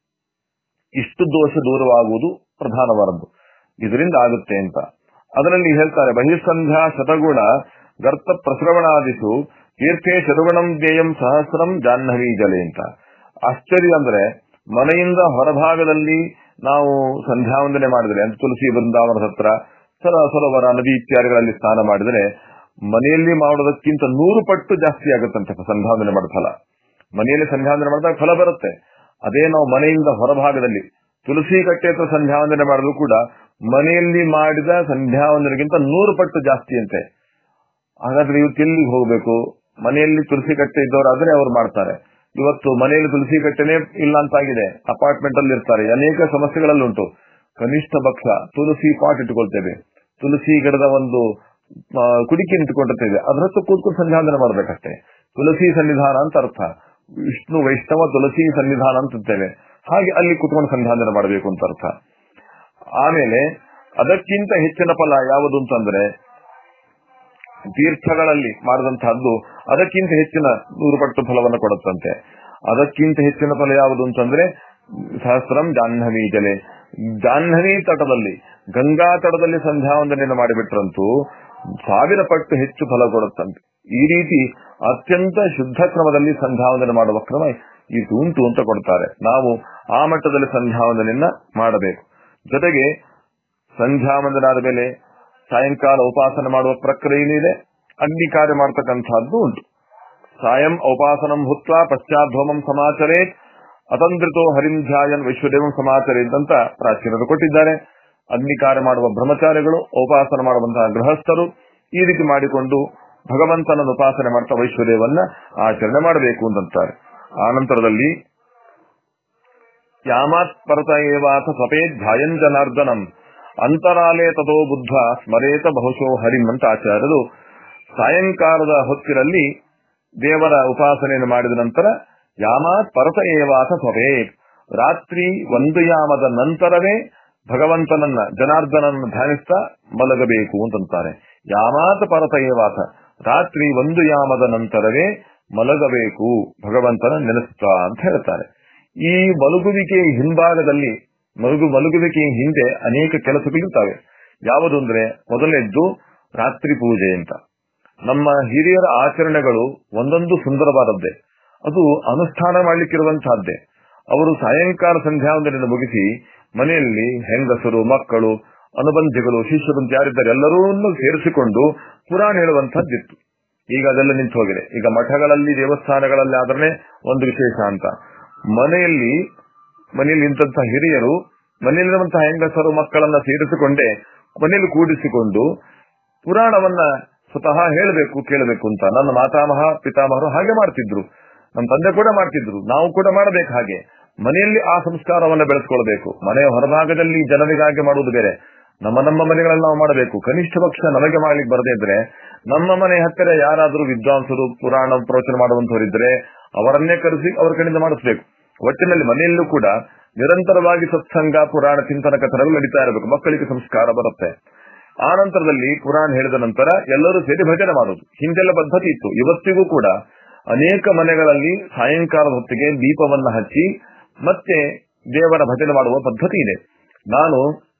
[SPEAKER 1] ಇಷ್ಟು ದೋಷ ದೂರವಾಗುವುದು ಪ್ರಧಾನವಾದದ್ದು ಇದರಿಂದ ಆಗುತ್ತೆ ಅಂತ ಅದರಲ್ಲಿ ಹೇಳ್ತಾರೆ ಬಹಿರ್ಸಂಧ್ಯಾ ಶತಗುಣ ಗರ್ತ ಪ್ರಶ್ರವಣಾದಿಸು ತೀರ್ಥೇ ಶತಗುಣಂ ಧ್ಯೇಯಂ ಸಹಸ್ರಂ ಜಾಹ್ನವಿ ಜಲೆ ಅಂತ ಆಶ್ಚರ್ಯ ಅಂದ್ರೆ ಮನೆಯಿಂದ ಹೊರಭಾಗದಲ್ಲಿ ನಾವು ಸಂಧ್ಯಾವಂದನೆ ಮಾಡಿದ್ರೆ ಅಂತ ತುಳಸಿ ಬೃಂದಾವನದ ಹತ್ರ ಸರ ಸರೋವರ ನದಿ ಇತ್ಯಾದಿಗಳಲ್ಲಿ ಸ್ನಾನ ಮಾಡಿದ್ರೆ ಮನೆಯಲ್ಲಿ ಮಾಡೋದಕ್ಕಿಂತ ನೂರು ಪಟ್ಟು ಜಾಸ್ತಿ ಆಗುತ್ತಂತೆ ಸಂಧ್ಯಾವಂದನೆ ಮಾಡಿದ ಫಲ ಮನೆಯಲ್ಲಿ ಸಂಧ್ಯಾವಂದನೆ ಮಾಡಿದಾಗ ಫಲ ಬರುತ್ತೆ ಅದೇ ನಾವು ಮನೆಯಿಂದ ಹೊರಭಾಗದಲ್ಲಿ ತುಳಸಿ ಕಟ್ಟೆ ಹತ್ರ ಸಂಧ್ಯಾವಂದನೆ ಮಾಡಿದ್ರು ಕೂಡ ಮನೆಯಲ್ಲಿ ಮಾಡಿದ ಸಂಧ್ಯಾವಂದನೆಗಿಂತ ನೂರು ಪಟ್ಟು ಜಾಸ್ತಿ ಅಂತೆ ಹಾಗಾದ್ರೆ ಇವತ್ತು ಎಲ್ಲಿಗೆ ಹೋಗಬೇಕು ಮನೆಯಲ್ಲಿ ತುಳಸಿ ಕಟ್ಟೆ ಇದ್ದವರಾದ್ರೆ ಅವ್ರು ಮಾಡ್ತಾರೆ ಇವತ್ತು ಮನೆಯಲ್ಲಿ ತುಳಸಿ ಕಟ್ಟೆನೇ ಇಲ್ಲ ಅಂತಾಗಿದೆ ಅಪಾರ್ಟ್ಮೆಂಟ್ ಅಲ್ಲಿ ಇರ್ತಾರೆ ಅನೇಕ ಸಮಸ್ಯೆಗಳಲ್ಲಿ ಉಂಟು ಕನಿಷ್ಠ ಪಕ್ಷ ತುಳಸಿ ಪಾಟ್ ಇಟ್ಕೊಳ್ತೇವೆ ತುಳಸಿ ಗಿಡದ ಒಂದು ಆ, ಕುಡಿಕೆ ಇಟ್ಕೊಂಡಿರ್ತೇವೆ ಅದ್ರ ಹತ್ರ ಕೂತ್ಕೊಂಡು ಸಂಧ್ಯಾವಂದನೆ ಮಾಡ್ಬೇಕಷ್ಟೇ ತುಳಸಿ ಸನ್ನಿಧಾನ ಅಂತ ಅರ್ಥ ವಿಷ್ಣು ವೈಷ್ಣವ ತುಳಸಿ ಸನ್ನಿಧಾನ ಅಂತ ಇರ್ತೇವೆ ಹಾಗೆ ಅಲ್ಲಿ ಕೂತ್ಕೊಂಡು ಸಂಧ್ಯಾವಂದನೆ ಮಾಡಬೇಕು ಅಂತ ಅರ್ಥ ಆಮೇಲೆ ಅದಕ್ಕಿಂತ ಹೆಚ್ಚಿನ ಫಲ ಯಾವುದು ಅಂತಂದ್ರೆ ತೀರ್ಥಗಳಲ್ಲಿ ಮಾಡಿದಂತಹದ್ದು ಅದಕ್ಕಿಂತ ಹೆಚ್ಚಿನ ನೂರು ಪಟ್ಟು ಫಲವನ್ನು ಕೊಡುತ್ತಂತೆ ಅದಕ್ಕಿಂತ ಹೆಚ್ಚಿನ ಫಲ ಯಾವುದು ಅಂತಂದ್ರೆ ಸಹಸ್ರಂ ಜಾಹ್ನವಿ ಜಲೆ ಜಾಹ್ನವಿ ತಟದಲ್ಲಿ ಗಂಗಾ ತಟದಲ್ಲಿ ಸಂಧ್ಯಾವಂದನೆಯನ್ನು ಮಾಡಿಬಿಟ್ರಂತೂ ಸಾವಿರ ಪಟ್ಟು ಹೆಚ್ಚು ಫಲ ಕೊಡುತ್ತಂತೆ ಈ ರೀತಿ ಅತ್ಯಂತ ಶುದ್ಧ ಕ್ರಮದಲ್ಲಿ ಸಂಧ್ಯಾವಂದನೆ ಮಾಡುವ ಕ್ರಮ ಇದು ಉಂಟು ಅಂತ ಕೊಡ್ತಾರೆ ನಾವು ಆ ಮಟ್ಟದಲ್ಲಿ ಸಂಧ್ಯಾವಂದನೆಯನ್ನ ಮಾಡಬೇಕು ಜೊತೆಗೆ ಸಂಧ್ಯಾವಂದನಾದ ಮೇಲೆ ಸಾಯಂಕಾಲ ಉಪಾಸನೆ ಮಾಡುವ ಪ್ರಕ್ರಿಯೆ ಇದೆ ಅಗ್ನಿ ಕಾರ್ಯ ಮಾಡತಕ್ಕಂತಹದ್ದು ಉಂಟು ಸಾಯಂ ಉಪಾಸನಂ ಹುತ್ವ ಪಶ್ಚಾಧ್ವಮಂ ಸಮಾಚರೇತ್ ಅತಂತ್ರಿತೋ ಹರಿಂ ಧ್ಯಾಯನ್ ವಿಶ್ವದೇವಂ ಸಮಾಚರೇತ್ ಅಂತ ಪ್ರಾಚೀನರು ಕೊಟ್ಟಿದ್ದಾರೆ ಅಗ್ನಿ ಕಾರ್ಯ ಮಾಡುವ ಬ್ರಹ್ಮಚಾರಿಗಳು ಉಪಾಸನ ಮಾಡುವಂತಹ ಗೃಹಸ್ಥರು ಈ ರೀತಿ ಮಾಡಿಕೊಂಡು ಭಗವಂತನ ಉಪಾಸನೆ ಮಾಡ್ತಾ ವೈಶ್ವದೇವನ್ನ ಆಚರಣೆ ಮಾಡಬೇಕು ಅಂತಾರೆ ಆ ನಂತರದಲ್ಲಿ ಯಾಮಾತ್ ಪರತ ಏವಾಥ ಸಪೇದ್ ಧ್ಯಾಯನ್ ಜನಾರ್ದನಂ ಅಂತರಾಲೇ ತದೋ ಬುದ್ಧ ಸ್ಮರೇತ ಬಹುಶೋ ಹರಿಂ ಅಂತ ಆಚಾರ್ಯರು ಸಾಯಂಕಾಲದ ಹೊತ್ತಿನಲ್ಲಿ ದೇವರ ಉಪಾಸನೆಯನ್ನು ಮಾಡಿದ ನಂತರ ಯಾಮಾತ್ ಪರತ ಏವಾಥ ಸಪೇತ್ ರಾತ್ರಿ ಒಂದು ಯಾಮದ ನಂತರವೇ ಭಗವಂತನನ್ನ ಜನಾರ್ದನನ್ನ ಧ್ಯಾನಿಸ್ತಾ ಮಲಗಬೇಕು ಅಂತಂತಾರೆ ಯಾಮಾತ ಪರತ ಏವಾಥ ರಾತ್ರಿ ಒಂದು ಯಾಮದ ನಂತರವೇ ಮಲಗಬೇಕು ಭಗವಂತನ ನೆನೆಸ್ತಾ ಅಂತ ಹೇಳ್ತಾರೆ ಈ ಮಲಗುವಿಕೆಯ ಹಿಂಭಾಗದಲ್ಲಿ ಮಲಗು ಮಲಗುವಿಕೆಯ ಹಿಂದೆ ಅನೇಕ ಕೆಲಸಗಳಿರ್ತವೆ ಯಾವುದು ಅಂದ್ರೆ ಮೊದಲನೇದ್ದು ರಾತ್ರಿ ಪೂಜೆ ಅಂತ ನಮ್ಮ ಹಿರಿಯರ ಆಚರಣೆಗಳು ಒಂದೊಂದು ಸುಂದರವಾದದ್ದೇ ಅದು ಅನುಷ್ಠಾನ ಮಾಡಲಿಕ್ಕಿರುವಂತಹದ್ದೇ ಅವರು ಸಾಯಂಕಾಲ ಸಂಧ್ಯಾವಂದನೆಯನ್ನು ಮುಗಿಸಿ ಮನೆಯಲ್ಲಿ ಹೆಂಗಸರು ಮಕ್ಕಳು ಅನುಬಂಧಿಗಳು ಶಿಷ್ಯರು ಯಾರಿದ್ದಾರೆ ಎಲ್ಲರನ್ನೂ ಸೇರಿಸಿಕೊಂಡು ಪುರಾಣ ಹೇಳುವಂತಹದ್ದಿತ್ತು ಈಗ ಅದೆಲ್ಲ ನಿಂತು ಹೋಗಿದೆ ಈಗ ಮಠಗಳಲ್ಲಿ ದೇವಸ್ಥಾನಗಳಲ್ಲಿ ಆದ್ರೆ ಒಂದು ವಿಶೇಷ ಅಂತ ಮನೆಯಲ್ಲಿ ಮನೆಯಲ್ಲಿ ನಿಂತಹ ಹಿರಿಯರು ಮನೆಯಲ್ಲಿರುವಂತಹ ಹೆಂಗಸರು ಮಕ್ಕಳನ್ನ ಸೇರಿಸಿಕೊಂಡೇ ಮನೆಯಲ್ಲಿ ಕೂಡಿಸಿಕೊಂಡು ಪುರಾಣವನ್ನ ಸ್ವತಃ ಹೇಳಬೇಕು ಕೇಳಬೇಕು ಅಂತ ನನ್ನ ಮಾತಾಮಹ ಪಿತಾಮಹರು ಹಾಗೆ ಮಾಡ್ತಿದ್ರು ನಮ್ಮ ತಂದೆ ಕೂಡ ಮಾಡ್ತಿದ್ರು ನಾವು ಕೂಡ ಮಾಡಬೇಕು ಹಾಗೆ ಮನೆಯಲ್ಲಿ ಆ ಸಂಸ್ಕಾರವನ್ನ ಬೆಳೆಸ್ಕೊಳ್ಬೇಕು ಮನೆಯ ಹೊರಭಾಗದಲ್ಲಿ ಜನರಿಗಾಗಿ ಮಾಡುವುದು ಬೇರೆ ನಮ್ಮ ನಮ್ಮ ಮನೆಗಳಲ್ಲಿ ನಾವು ಮಾಡಬೇಕು ಕನಿಷ್ಠ ಪಕ್ಷ ನಮಗೆ ಮಾಡ್ಲಿಕ್ಕೆ ಬರದೇ ಇದ್ರೆ ನಮ್ಮ ಮನೆ ಹತ್ತಿರ ಯಾರಾದರೂ ವಿದ್ವಾಂಸರು ಪುರಾಣ ಪ್ರವಚನ ಮಾಡುವಂತವರಿದ್ರೆ ಅವರನ್ನೇ ಕರೆಸಿ ಅವರ ಕಡೆಯಿಂದ ಮಾಡಿಸ್ಬೇಕು ಒಟ್ಟಿನಲ್ಲಿ ಮನೆಯಲ್ಲೂ ಕೂಡ ನಿರಂತರವಾಗಿ ಸತ್ಸಂಗ ಪುರಾಣ ಚಿಂತನ ಕಥನಗಳು ನಡೀತಾ ಇರಬೇಕು ಮಕ್ಕಳಿಗೆ ಸಂಸ್ಕಾರ ಬರುತ್ತೆ ಆ ನಂತರದಲ್ಲಿ ಪುರಾಣ ಹೇಳಿದ ನಂತರ ಎಲ್ಲರೂ ಸೇರಿ ಭಜನೆ ಮಾಡೋದು ಹಿಂದೆಲ್ಲ ಪದ್ಧತಿ ಇತ್ತು ಇವತ್ತಿಗೂ ಕೂಡ ಅನೇಕ ಮನೆಗಳಲ್ಲಿ ಸಾಯಂಕಾಲದ ಹೊತ್ತಿಗೆ ದೀಪವನ್ನ ಹಚ್ಚಿ ಮತ್ತೆ ದೇವರ ಭಜನೆ ಮಾಡುವ ಪದ್ಧತಿ ಇದೆ ನಾನು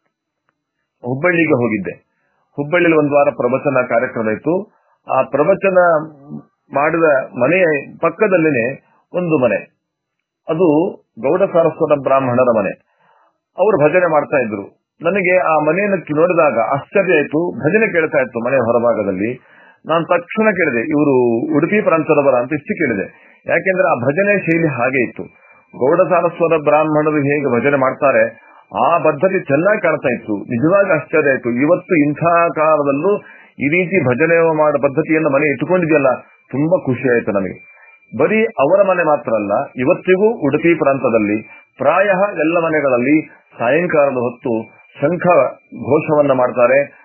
[SPEAKER 1] ಹುಬ್ಬಳ್ಳಿಗೆ ಹೋಗಿದ್ದೆ ಹುಬ್ಬಳ್ಳಿಯಲ್ಲಿ ಒಂದು ವಾರ ಪ್ರವಚನ ಕಾರ್ಯಕ್ರಮ ಇತ್ತು ಆ ಪ್ರವಚನ ಮಾಡಿದ ಮನೆಯ ಪಕ್ಕದಲ್ಲಿನೇ ಒಂದು ಮನೆ ಅದು ಗೌಡ ಸಾರಸ್ವತ ಬ್ರಾಹ್ಮಣರ ಮನೆ ಅವರು ಭಜನೆ ಮಾಡ್ತಾ ಇದ್ರು ನನಗೆ ಆ ಮನೆಯನ್ನು ನೋಡಿದಾಗ ಆಶ್ಚರ್ಯ ಆಯ್ತು ಭಜನೆ ಕೇಳ್ತಾ ಇತ್ತು ಮನೆಯ ಹೊರಭಾಗದಲ್ಲಿ ನಾನು ತಕ್ಷಣ ಕೇಳಿದೆ ಇವರು ಉಡುಪಿ ಪ್ರಾಂತದವರ ಅಂತ ಇಷ್ಟು ಕೇಳಿದೆ ಯಾಕೆಂದ್ರೆ ಆ ಭಜನೆ ಶೈಲಿ ಹಾಗೆ ಇತ್ತು ಗೌಡ ಸಾರಸ್ವತ ಬ್ರಾಹ್ಮಣರು ಹೇಗೆ ಭಜನೆ ಮಾಡ್ತಾರೆ ಆ ಪದ್ಧತಿ ಚೆನ್ನಾಗಿ ಕಾಣ್ತಾ ಇತ್ತು ನಿಜವಾಗಿ ಆಶ್ಚರ್ಯ ಆಯ್ತು ಇವತ್ತು ಇಂಥ ಕಾಲದಲ್ಲೂ ಈ ರೀತಿ ಭಜನೆ ಮಾಡೋ ಪದ್ಧತಿಯನ್ನು ಮನೆ ಇಟ್ಟುಕೊಂಡಿದೆಯಲ್ಲ ತುಂಬಾ ಖುಷಿ ಆಯ್ತು ನನಗೆ ಬರೀ ಅವರ ಮನೆ ಮಾತ್ರ ಅಲ್ಲ ಇವತ್ತಿಗೂ ಉಡುಪಿ ಪ್ರಾಂತದಲ್ಲಿ ಪ್ರಾಯ ಎಲ್ಲ ಮನೆಗಳಲ್ಲಿ ಸಾಯಂಕಾಲದ ಹೊತ್ತು ಶಂಖ ಘೋಷವನ್ನ ಮಾಡ್ತಾರೆ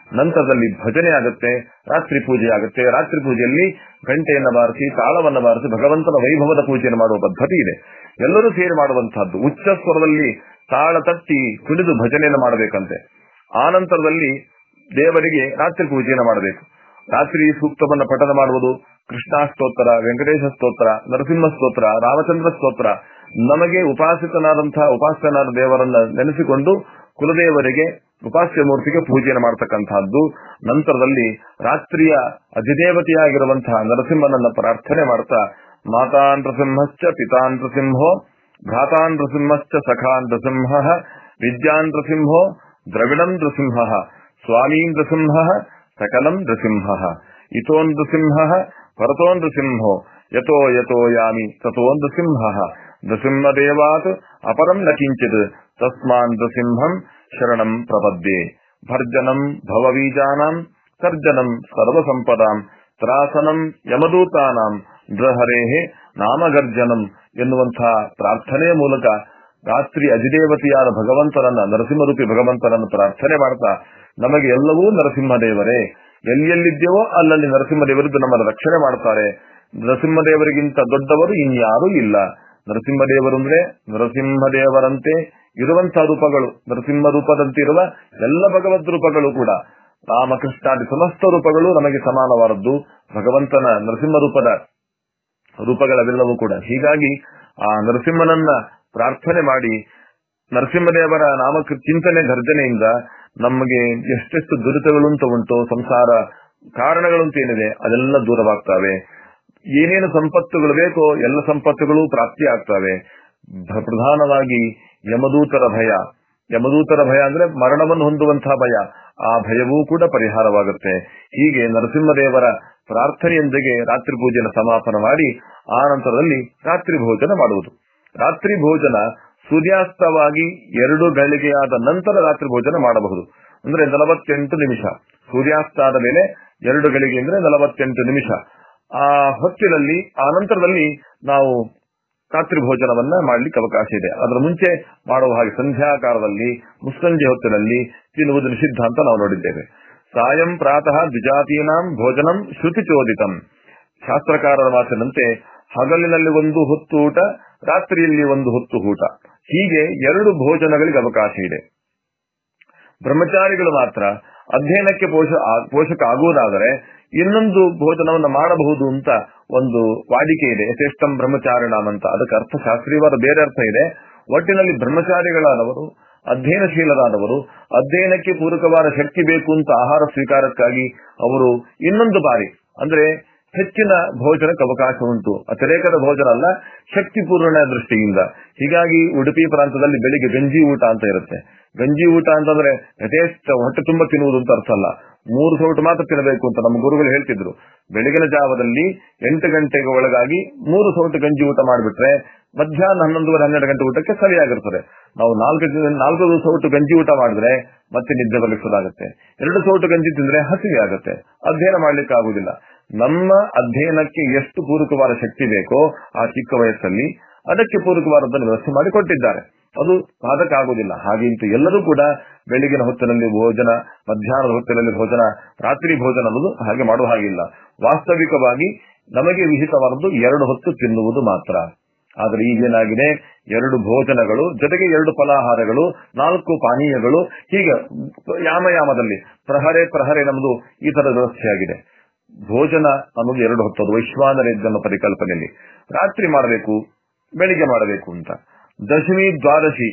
[SPEAKER 1] ನಂತರದಲ್ಲಿ ಭಜನೆ ಆಗುತ್ತೆ ರಾತ್ರಿ ಪೂಜೆ ಆಗುತ್ತೆ ರಾತ್ರಿ ಪೂಜೆಯಲ್ಲಿ ಗಂಟೆಯನ್ನ ಬಾರಿಸಿ ತಾಳವನ್ನ ಬಾರಿಸಿ ಭಗವಂತನ ವೈಭವದ ಪೂಜೆಯನ್ನು ಮಾಡುವ ಪದ್ಧತಿ ಇದೆ ಎಲ್ಲರೂ ಸೇರಿ ಮಾಡುವಂತಹದ್ದು ಉಚ್ಚ ಸ್ವರದಲ್ಲಿ ತಾಳ ತಟ್ಟಿ ಕುಣಿದು ಭಜನೆಯನ್ನು ಮಾಡಬೇಕಂತೆ ಆ ನಂತರದಲ್ಲಿ ದೇವರಿಗೆ ರಾತ್ರಿ ಪೂಜೆಯನ್ನು ಮಾಡಬೇಕು ರಾತ್ರಿ ಸೂಕ್ತವನ್ನ ಪಠನ ಮಾಡುವುದು ಕೃಷ್ಣ ಸ್ತೋತ್ರ ವೆಂಕಟೇಶ ಸ್ತೋತ್ರ ನರಸಿಂಹ ಸ್ತೋತ್ರ ರಾಮಚಂದ್ರ ಸ್ತೋತ್ರ ನಮಗೆ ಉಪಾಸಿತನಾದಂತಹ ಉಪಾಸನಾದ ದೇವರನ್ನ ನೆನೆಸಿಕೊಂಡು ಕುಲದೇವರಿಗೆ ಉಪಾಸ್ಯ ಮೂರ್ತಿಗೆ ಪೂಜೆಯನ್ನು ಮಾಡತಕ್ಕಂತಹದ್ದು ನಂತರದಲ್ಲಿ ರಾತ್ರಿಯ ಅಧಿದೇವತೆಯಾಗಿರುವಂತಹ ನರಸಿಂಹನನ್ನ ಪ್ರಾರ್ಥನೆ ಮಾಡ್ತಾ ಮಾತಾ ನೃಸಿಂಹಶ್ಚ ಪಿತಾ ನೃಸಿಂಹೋ ಭ್ರಾತಾ ನೃಸಿಂಹಶ್ಚ ಸಖಾ ನೃಸಿಂಹ ವಿದ್ಯಾ ನೃಸಿಂಹೋ ದ್ರವಿಡಂ ನೃಸಿಂಹ ಸ್ವಾಮೀ ನೃಸಿಂಹ ಸಕಲಂ ನೃಸಿಂಹ ಇತೋ ನೃಸಿಂಹ ಪರತೋ ನೃಸಿಂಹೋ ಯತೋ ಯತೋ ಯಾಮಿ ತಥೋ ನೃಸಿಂಹ ನೃಸಿಂಹದೇವಾತ್ ಅಪರಂ ನ ಕಿಂಚಿತ್ ತಸ್ಮಾನ್ ನೃಸಿಂಹಂ ಶರಣಂ ಪ್ರಪದ್ಯೆ ಭರ್ಜನಂ ಭವಬೀಜಾನಾಂ ಸರ್ಜನಂ ಸರ್ವಸಂಪದಾಂ ತ್ರಾಸನಂ ಯಮದೂತಾನಾಂ ನೃಹರೇಹೇ ನಾಮಗರ್ಜನಂ ಎನ್ನುವಂತಹ ಪ್ರಾರ್ಥನೆಯ ಮೂಲಕ ರಾತ್ರಿ ಅಧಿದೇವತೆಯಾದ ಭಗವಂತನನ್ನ ನರಸಿಂಹರೂಪಿ ಭಗವಂತನನ್ನು ಪ್ರಾರ್ಥನೆ ಮಾಡ್ತಾ ನಮಗೆ ಎಲ್ಲವೂ ನರಸಿಂಹದೇವರೇ ಎಲ್ಲೆಲ್ಲಿದ್ದೇವೋ ಅಲ್ಲಲ್ಲಿ ನರಸಿಂಹದೇವರದ್ದು ನಮ್ಮನ್ನು ರಕ್ಷಣೆ ಮಾಡ್ತಾರೆ ನರಸಿಂಹದೇವರಿಗಿಂತ ದೊಡ್ಡವರು ಇನ್ಯಾರೂ ಇಲ್ಲ ನರಸಿಂಹದೇವರು ಅಂದ್ರೆ ನರಸಿಂಹದೇವರಂತೆ ಇರುವಂತಹ ರೂಪಗಳು ನರಸಿಂಹ ರೂಪದಂತೆ ಇರುವ ಎಲ್ಲ ಭಗವದ್ ರೂಪಗಳು ಕೂಡ ರಾಮಕೃಷ್ಣಾದಿ ಸಮಸ್ತ ರೂಪಗಳು ನಮಗೆ ಸಮಾನವಾದದ್ದು ಭಗವಂತನ ನರಸಿಂಹ ರೂಪದ ರೂಪಗಳೆಲ್ಲವೂ ಕೂಡ ಹೀಗಾಗಿ ಆ ನರಸಿಂಹನನ್ನ ಪ್ರಾರ್ಥನೆ ಮಾಡಿ ನರಸಿಂಹದೇವರ ನಾಮ ಚಿಂತನೆ ಗರ್ಜನೆಯಿಂದ ನಮಗೆ ಎಷ್ಟೆಷ್ಟು ದುರಿತಗಳು ಅಂತ ಉಂಟು ಸಂಸಾರ ಕಾರಣಗಳು ಅಂತ ಏನಿದೆ ಅದೆಲ್ಲ ದೂರವಾಗ್ತವೆ ಏನೇನು ಸಂಪತ್ತುಗಳು ಬೇಕೋ ಎಲ್ಲ ಸಂಪತ್ತುಗಳು ಪ್ರಾಪ್ತಿ ಆಗ್ತವೆ ಪ್ರಧಾನವಾಗಿ ಯಮದೂತರ ಭಯ ಯಮದೂತರ ಭಯ ಅಂದ್ರೆ ಮರಣವನ್ನು ಹೊಂದುವಂತಹ ಭಯ ಆ ಭಯವೂ ಕೂಡ ಪರಿಹಾರವಾಗುತ್ತೆ ಹೀಗೆ ನರಸಿಂಹದೇವರ ಪ್ರಾರ್ಥನೆಯೊಂದಿಗೆ ರಾತ್ರಿ ಪೂಜೆನ ಸಮಾಪನ ಮಾಡಿ ಆ ನಂತರದಲ್ಲಿ ರಾತ್ರಿ ಭೋಜನ ಮಾಡುವುದು ರಾತ್ರಿ ಭೋಜನ ಸೂರ್ಯಾಸ್ತವಾಗಿ ಎರಡು ಗಳಿಗೆಯಾದ ನಂತರ ರಾತ್ರಿ ಭೋಜನ ಮಾಡಬಹುದು ಅಂದ್ರೆ ನಲವತ್ತೆಂಟು ನಿಮಿಷ ಸೂರ್ಯಾಸ್ತ ಆದ ಮೇಲೆ ಎರಡು ಗಳಿಗೆ ಅಂದ್ರೆ ನಲವತ್ತೆಂಟು ನಿಮಿಷ ಆ ಹೊತ್ತಿನಲ್ಲಿ ಆ ನಂತರದಲ್ಲಿ ನಾವು ರಾತ್ರಿ ಭೋಜನವನ್ನ ಮಾಡ್ಲಿಕ್ಕೆ ಅವಕಾಶ ಇದೆ ಅದರ ಮುಂಚೆ ಮಾಡುವ ಹಾಗೆ ಸಂಧ್ಯಾಕಾಲದಲ್ಲಿ ಮುಸ್ಸಂಜೆ ಹೊತ್ತಿನಲ್ಲಿ ತಿನ್ನುವುದು ನಿಷಿದ್ಧ ಅಂತ ನಾವು ನೋಡಿದ್ದೇವೆ ಸಾಯಂ ಪ್ರಾತಃ ದ್ವಿಜಾತೀನಾಂ ಭೋಜನಂ ಶ್ರುತಿ ಚೋದಿತಂ ಶಾಸ್ತ್ರಕಾರರ ಮಾತಿನಂತೆ ಹಗಲಿನಲ್ಲಿ ಒಂದು ಹೊತ್ತು ಊಟ ರಾತ್ರಿಯಲ್ಲಿ ಒಂದು ಹೊತ್ತು ಊಟ ಹೀಗೆ ಎರಡು ಭೋಜನಗಳಿಗೆ ಅವಕಾಶ ಇದೆ ಬ್ರಹ್ಮಚಾರಿಗಳು ಮಾತ್ರ ಅಧ್ಯಯನಕ್ಕೆ ಪೋಷ ಪೋಷಕ ಆಗುವುದಾದರೆ ಇನ್ನೊಂದು ಭೋಜನವನ್ನು ಮಾಡಬಹುದು ಅಂತ ಒಂದು ವಾಡಿಕೆ ಇದೆ ಯಥೇಷ್ಟಂ ಬ್ರಹ್ಮಚಾರಿಣಾಮ್ ಅಂತ ಅದಕ್ಕೆ ಅರ್ಥಶಾಸ್ತ್ರೀಯವಾದ ಬೇರೆ ಅರ್ಥ ಇದೆ ಒಟ್ಟಿನಲ್ಲಿ ಬ್ರಹ್ಮಚಾರಿಗಳಾದವರು ಅಧ್ಯಯನಶೀಲರಾದವರು ಅಧ್ಯಯನಕ್ಕೆ ಪೂರಕವಾದ ಶಕ್ತಿ ಬೇಕು ಅಂತ ಆಹಾರ ಸ್ವೀಕಾರಕ್ಕಾಗಿ ಅವರು ಇನ್ನೊಂದು ಬಾರಿ ಅಂದ್ರೆ ಹೆಚ್ಚಿನ ಭೋಜನಕ್ಕೆ ಅವಕಾಶ ಉಂಟು ಅತಿರೇಕದ ಭೋಜನ ಅಲ್ಲ ಶಕ್ತಿ ಪೂರ್ಣ ದೃಷ್ಟಿಯಿಂದ ಹೀಗಾಗಿ ಉಡುಪಿ ಪ್ರಾಂತದಲ್ಲಿ ಬೆಳಿಗ್ಗೆ ಗಂಜಿ ಊಟ ಅಂತ ಇರುತ್ತೆ ಗಂಜಿ ಊಟ ಅಂತಂದ್ರೆ ಯಥೇಷ್ಟ ಹೊಟ್ಟೆ ತುಂಬ ತಿನ್ನುವುದು ಅಂತ ಅರ್ಥ ಅಲ್ಲ ಮೂರು ಸೌಟು ಮಾತ್ರ ತಿನ್ನಬೇಕು ಅಂತ ನಮ್ಮ ಗುರುಗಳು ಹೇಳ್ತಿದ್ರು ಬೆಳಗಿನ ಜಾವದಲ್ಲಿ ಎಂಟು ಗಂಟೆಗೆ ಒಳಗಾಗಿ ಮೂರು ಸೌಟು ಗಂಜಿ ಊಟ ಮಾಡಿಬಿಟ್ರೆ ಮಧ್ಯಾಹ್ನ ಹನ್ನೊಂದುವರೆ ಹನ್ನೆರಡು ಗಂಟೆ ಊಟಕ್ಕೆ ಸರಿಯಾಗಿರ್ತದೆ ನಾವು ನಾಲ್ಕು ನಾಲ್ಕು ಸೌಟು ಗಂಜಿ ಊಟ ಮಾಡಿದ್ರೆ ಮತ್ತೆ ನಿದ್ದೆ ಬಲಿಸೋದಾಗುತ್ತೆ ಎರಡು ಸೌಟು ಗಂಜಿ ತಿಂದ್ರೆ ಹಸಿವೆ ಆಗುತ್ತೆ ಅಧ್ಯಯನ ಮಾಡ್ಲಿಕ್ಕೆ ಆಗುದಿಲ್ಲ ನಮ್ಮ ಅಧ್ಯಯನಕ್ಕೆ ಎಷ್ಟು ಪೂರಕವಾದ ಶಕ್ತಿ ಬೇಕೋ ಆ ಚಿಕ್ಕ ವಯಸ್ಸಲ್ಲಿ ಅದಕ್ಕೆ ಪೂರಕವಾದದ್ದನ್ನು ವ್ಯವಸ್ಥೆ ಮಾಡಿ ಕೊಟ್ಟಿದ್ದಾರೆ ಅದು ಸಾಧಕ್ಕಾಗುವುದಿಲ್ಲ ಹಾಗೆಂತೂ ಎಲ್ಲರೂ ಕೂಡ ಬೆಳಗಿನ ಹೊತ್ತಿನಲ್ಲಿ ಭೋಜನ ಮಧ್ಯಾಹ್ನದ ಹೊತ್ತಿನಲ್ಲಿ ಭೋಜನ ರಾತ್ರಿ ಭೋಜನ ಅನ್ನೋದು ಹಾಗೆ ಮಾಡುವ ಹಾಗಿಲ್ಲ ವಾಸ್ತವಿಕವಾಗಿ ನಮಗೆ ವಿಹಿತವಾದದ್ದು ಎರಡು ಹೊತ್ತು ತಿನ್ನುವುದು ಮಾತ್ರ ಆದ್ರೆ ಈಗೇನಾಗಿದೆ ಎರಡು ಭೋಜನಗಳು ಜೊತೆಗೆ ಎರಡು ಫಲಾಹಾರಗಳು ನಾಲ್ಕು ಪಾನೀಯಗಳು ಹೀಗೆ ಯಾಮಯಾಮದಲ್ಲಿ ಪ್ರಹರೆ ಪ್ರಹರೆ ನಮ್ಮದು ಈ ತರ ವ್ಯವಸ್ಥೆಯಾಗಿದೆ ಭೋಜನ ಅನ್ನೋದು ಎರಡು ಹೊತ್ತದು ವೈಶ್ವಾನರೇಜ್ ಪರಿಕಲ್ಪನೆಯಲ್ಲಿ ರಾತ್ರಿ ಮಾಡಬೇಕು ಬೆಳಿಗ್ಗೆ ಮಾಡಬೇಕು ಅಂತ ದಶಮಿ ದ್ವಾದಶಿ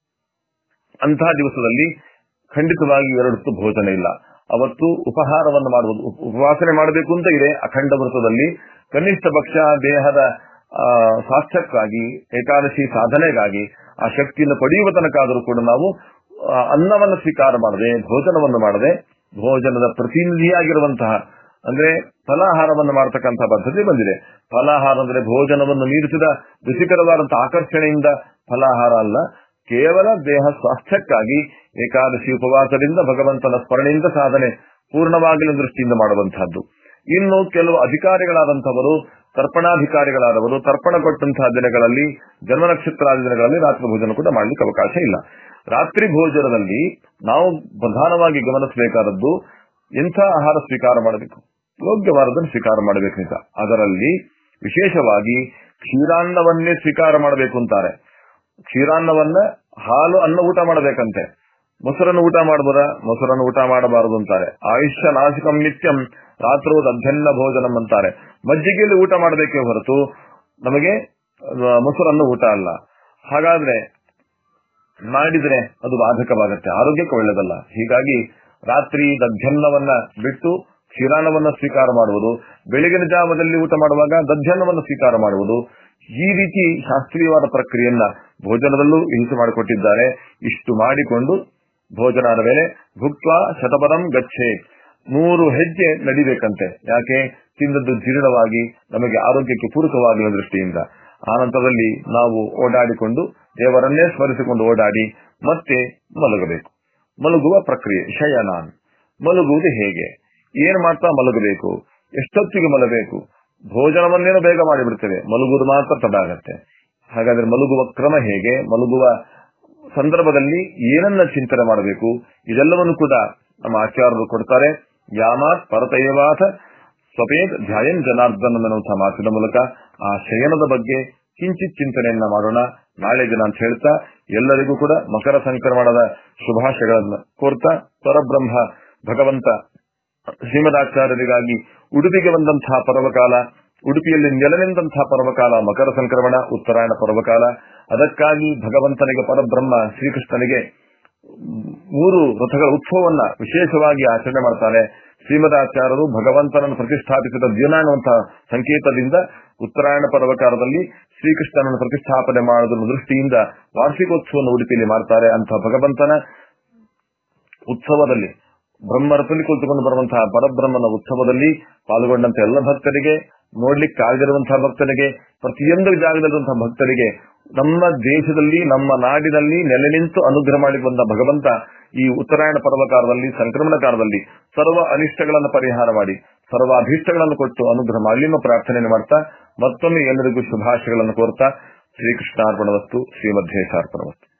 [SPEAKER 1] ಅಂತಹ ದಿವಸದಲ್ಲಿ ಖಂಡಿತವಾಗಿ ಎರಡು ಹೊತ್ತು ಭೋಜನ ಇಲ್ಲ ಅವತ್ತು ಉಪಹಾರವನ್ನು ಮಾಡುವುದು ಉಪವಾಸನೆ ಮಾಡಬೇಕು ಅಂತ ಇದೆ ಅಖಂಡ ವೃತ್ತದಲ್ಲಿ ಕನಿಷ್ಠ ಪಕ್ಷ ದೇಹದ ಸ್ವಾಸ್ಥ್ಯಕ್ಕಾಗಿ ಏಕಾದಶಿ ಸಾಧನೆಗಾಗಿ ಆ ಶಕ್ತಿಯನ್ನು ಪಡೆಯುವ ತನಕ ಕೂಡ ನಾವು ಅನ್ನವನ್ನು ಸ್ವೀಕಾರ ಮಾಡದೆ ಭೋಜನವನ್ನು ಮಾಡದೆ ಭೋಜನದ ಪ್ರತಿನಿಧಿಯಾಗಿರುವಂತಹ ಅಂದ್ರೆ ಫಲಾಹಾರವನ್ನು ಮಾಡತಕ್ಕಂತಹ ಪದ್ಧತಿ ಬಂದಿದೆ ಫಲಾಹಾರ ಅಂದ್ರೆ ಭೋಜನವನ್ನು ಮೀರಿಸಿದ ರುಚಿಕರವಾದಂತಹ ಆಕರ್ಷಣೆಯಿಂದ ಫಲಾಹಾರ ಅಲ್ಲ ಕೇವಲ ದೇಹ ಸ್ವಾಸ್ಥ್ಯಕ್ಕಾಗಿ ಏಕಾದಶಿ ಉಪವಾಸದಿಂದ ಭಗವಂತನ ಸ್ಮರಣೆಯಿಂದ ಸಾಧನೆ ಪೂರ್ಣವಾಗಿನ ದೃಷ್ಟಿಯಿಂದ ಮಾಡುವಂತಹದ್ದು ಇನ್ನು ಕೆಲವು ಅಧಿಕಾರಿಗಳಾದಂಥವರು ತರ್ಪಣಾಧಿಕಾರಿಗಳಾದವರು ತರ್ಪಣ ಕೊಟ್ಟಂತಹ ದಿನಗಳಲ್ಲಿ ಜನ್ಮ ನಕ್ಷತ್ರಾದಿ ದಿನಗಳಲ್ಲಿ ರಾತ್ರಿ ಭೋಜನ ಕೂಡ ಮಾಡಲಿಕ್ಕೆ ಅವಕಾಶ ಇಲ್ಲ ರಾತ್ರಿ ಭೋಜನದಲ್ಲಿ ನಾವು ಪ್ರಧಾನವಾಗಿ ಗಮನಿಸಬೇಕಾದದ್ದು ಎಂಥ ಆಹಾರ ಸ್ವೀಕಾರ ಮಾಡಬೇಕು ಯೋಗ್ಯವಾದದನ್ನು ಸ್ವೀಕಾರ ಮಾಡಬೇಕು ನಿಜ ಅದರಲ್ಲಿ ವಿಶೇಷವಾಗಿ ಕ್ಷೀರಾನ್ನವನ್ನೇ ಸ್ವೀಕಾರ ಮಾಡಬೇಕು ಅಂತಾರೆ ಕ್ಷೀರಾನ್ನವನ್ನ ಹಾಲು ಅನ್ನ ಊಟ ಮಾಡಬೇಕಂತೆ ಮೊಸರನ್ನು ಊಟ ಮಾಡಬಹುದ ಮೊಸರನ್ನು ಊಟ ಮಾಡಬಾರದು ಅಂತಾರೆ ಆಯುಷ್ಯ ನಾಶಕಂ ನಿತ್ಯಂ ರಾತ್ರೋ ದಧ್ಯನ್ನ ಭೋಜನಂ ಅಂತಾರೆ ಮಜ್ಜಿಗೆಯಲ್ಲಿ ಊಟ ಮಾಡಬೇಕೇ ಹೊರತು ನಮಗೆ ಆ, ಮೊಸರನ್ನು ಊಟ ಅಲ್ಲ ಹಾಗಾದ್ರೆ ಮಾಡಿದ್ರೆ ಅದು ಬಾಧಕವಾಗುತ್ತೆ ಆರೋಗ್ಯಕ್ಕೆ ಒಳ್ಳೆಯದಲ್ಲ ಹೀಗಾಗಿ ರಾತ್ರಿ ದಧ್ಯನ್ನವನ್ನ ಬಿಟ್ಟು ಕ್ಷೀರಾನ್ನವನ್ನ ಸ್ವೀಕಾರ ಮಾಡುವುದು ಬೆಳಗಿನ ಜಾವದಲ್ಲಿ ಊಟ ಮಾಡುವಾಗ ದಧ್ಯನ್ನವನ್ನು ಸ್ವೀಕಾರ ಮಾಡುವುದು ಈ ರೀತಿ ಶಾಸ್ತ್ರೀಯವಾದ ಪ್ರಕ್ರಿಯೆಯನ್ನ ಭೋಜನದಲ್ಲೂ ವಿಹಿಸಿ ಮಾಡಿಕೊಟ್ಟಿದ್ದಾರೆ ಇಷ್ಟು ಮಾಡಿಕೊಂಡು ಭೋಜನಾದ ಮೇಲೆ ಭುಕ್ತ ಶತಪದಂ ಗಚ್ಚೆ ನೂರು ಹೆಜ್ಜೆ ನಡಿಬೇಕಂತೆ ಯಾಕೆ ತಿಂದದ್ದು ಜೀರ್ಣವಾಗಿ ನಮಗೆ ಆರೋಗ್ಯಕ್ಕೆ ಪೂರಕವಾಗುವ ದೃಷ್ಟಿಯಿಂದ ಆನಂತರದಲ್ಲಿ ನಾವು ಓಡಾಡಿಕೊಂಡು ದೇವರನ್ನೇ ಸ್ಮರಿಸಿಕೊಂಡು ಓಡಾಡಿ ಮತ್ತೆ ಮಲಗಬೇಕು ಮಲಗುವ ಪ್ರಕ್ರಿಯೆ ಶಯನಾನ್ ಮಲಗುವುದು ಹೇಗೆ ಏನ್ ಮಾಡ್ತಾ ಮಲಗಬೇಕು ಎಷ್ಟೊತ್ತಿಗೆ ಮಲಗಬೇಕು ಭೋಜನವನ್ನೇನೋ ಬೇಗ ಮಾಡಿಬಿಡ್ತೇವೆ ಮಲಗುವುದು ಮಾತ್ರ ತಡ ಆಗತ್ತೆ ಹಾಗಾದ್ರೆ ಮಲಗುವ ಕ್ರಮ ಹೇಗೆ ಮಲಗುವ ಸಂದರ್ಭದಲ್ಲಿ ಏನನ್ನ ಚಿಂತನೆ ಮಾಡಬೇಕು ಇದೆಲ್ಲವನ್ನು ಕೂಡ ನಮ್ಮ ಆಚಾರ್ಯರು ಕೊಡ್ತಾರೆ ಯಾಮಾತ್ ಪರತಯವಾಥ ಸ್ವಪೇದ್ ಧ್ಯಾಯನ್ ಜನಾರ್ದನ್ ಅನ್ನುವಂತಹ ಮಾತಿನ ಮೂಲಕ ಆ ಶಯನದ ಬಗ್ಗೆ ಕಿಂಚಿತ್ ಚಿಂತನೆಯನ್ನ ಮಾಡೋಣ ನಾಳೆ ದಿನ ಅಂತ ಹೇಳ್ತಾ ಎಲ್ಲರಿಗೂ ಕೂಡ ಮಕರ ಸಂಕ್ರಮಣದ ಶುಭಾಶಯಗಳನ್ನ ಕೋರ್ತಾ ಪರಬ್ರಹ್ಮ ಭಗವಂತ ಶ್ರೀಮದಾಚಾರ್ಯರಿಗಾಗಿ ಉಡುಪಿಗೆ ಬಂದಂತಹ ಪರ್ವಕಾಲ ಉಡುಪಿಯಲ್ಲಿ ನೆಲನಿಂದಂತಹ ಪರ್ವಕಾಲ ಮಕರ ಸಂಕ್ರಮಣ ಉತ್ತರಾಯಣ ಪರ್ವಕಾಲ ಅದಕ್ಕಾಗಿ ಭಗವಂತನಿಗೆ ಪರಬ್ರಹ್ಮ ಶ್ರೀಕೃಷ್ಣನಿಗೆ ಮೂರು ರಥಗಳ ಉತ್ಸವವನ್ನ ವಿಶೇಷವಾಗಿ ಆಚರಣೆ ಮಾಡ್ತಾರೆ ಶ್ರೀಮದಾಚಾರ್ಯರು ಭಗವಂತನನ್ನು ಪ್ರತಿಷ್ಠಾಪಿಸಿದ ದಿನ ಅನ್ನುವಂತಹ ಸಂಕೇತದಿಂದ ಉತ್ತರಾಯಣ ಪರ್ವಕಾಲದಲ್ಲಿ ಶ್ರೀಕೃಷ್ಣನನ್ನು ಪ್ರತಿಷ್ಠಾಪನೆ ಮಾಡೋದ್ರ ದೃಷ್ಟಿಯಿಂದ ವಾರ್ಷಿಕೋತ್ಸವವನ್ನು ಉಡುಪಿಯಲ್ಲಿ ಮಾಡ್ತಾರೆ ಅಂತ ಭಗವಂತನ ಉತ್ಸವದಲ್ಲಿ ಬ್ರಹ್ಮರಥದಲ್ಲಿ ಕುಳಿತುಕೊಂಡು ಬರುವಂತಹ ಪರಬ್ರಹ್ಮನ ಉತ್ಸವದಲ್ಲಿ ಪಾಲ್ಗೊಂಡಂತ ಎಲ್ಲ ಭಕ್ತರಿಗೆ ನೋಡ್ಲಿಕ್ಕೆ ಆಗದಿರುವಂತಹ ಭಕ್ತರಿಗೆ ಪ್ರತಿಯೊಂದು ಜಾಗದಲ್ಲಿರುವಂತಹ ಭಕ್ತರಿಗೆ ನಮ್ಮ ದೇಶದಲ್ಲಿ ನಮ್ಮ ನಾಡಿನಲ್ಲಿ ನೆಲೆ ನಿಂತು ಅನುಗ್ರಹ ಮಾಡಿ ಬಂದ ಭಗವಂತ ಈ ಉತ್ತರಾಯಣ ಪರ್ವಕಾಲದಲ್ಲಿ ಸಂಕ್ರಮಣ ಕಾಲದಲ್ಲಿ ಸರ್ವ ಅನಿಷ್ಟಗಳನ್ನು ಪರಿಹಾರ ಮಾಡಿ ಸರ್ವ ಅಭೀಷ್ಟಗಳನ್ನು ಕೊಟ್ಟು ಅನುಗ್ರಹ ಮಾಡಲಿ ಅನ್ನೋ ಪ್ರಾರ್ಥನೆಯನ್ನು ಮಾಡ್ತಾ ಮತ್ತೊಮ್ಮೆ ಎಲ್ಲರಿಗೂ ಶುಭಾಶಯಗಳನ್ನು ಕೋರ್ತಾ ಶ್ರೀಕೃಷ್ಣಾರ್ಪಣ ವಸ್ತು ಶ್ರೀಮಧ್ಯೇಶಾರ್ಪಣ ವಸ್ತು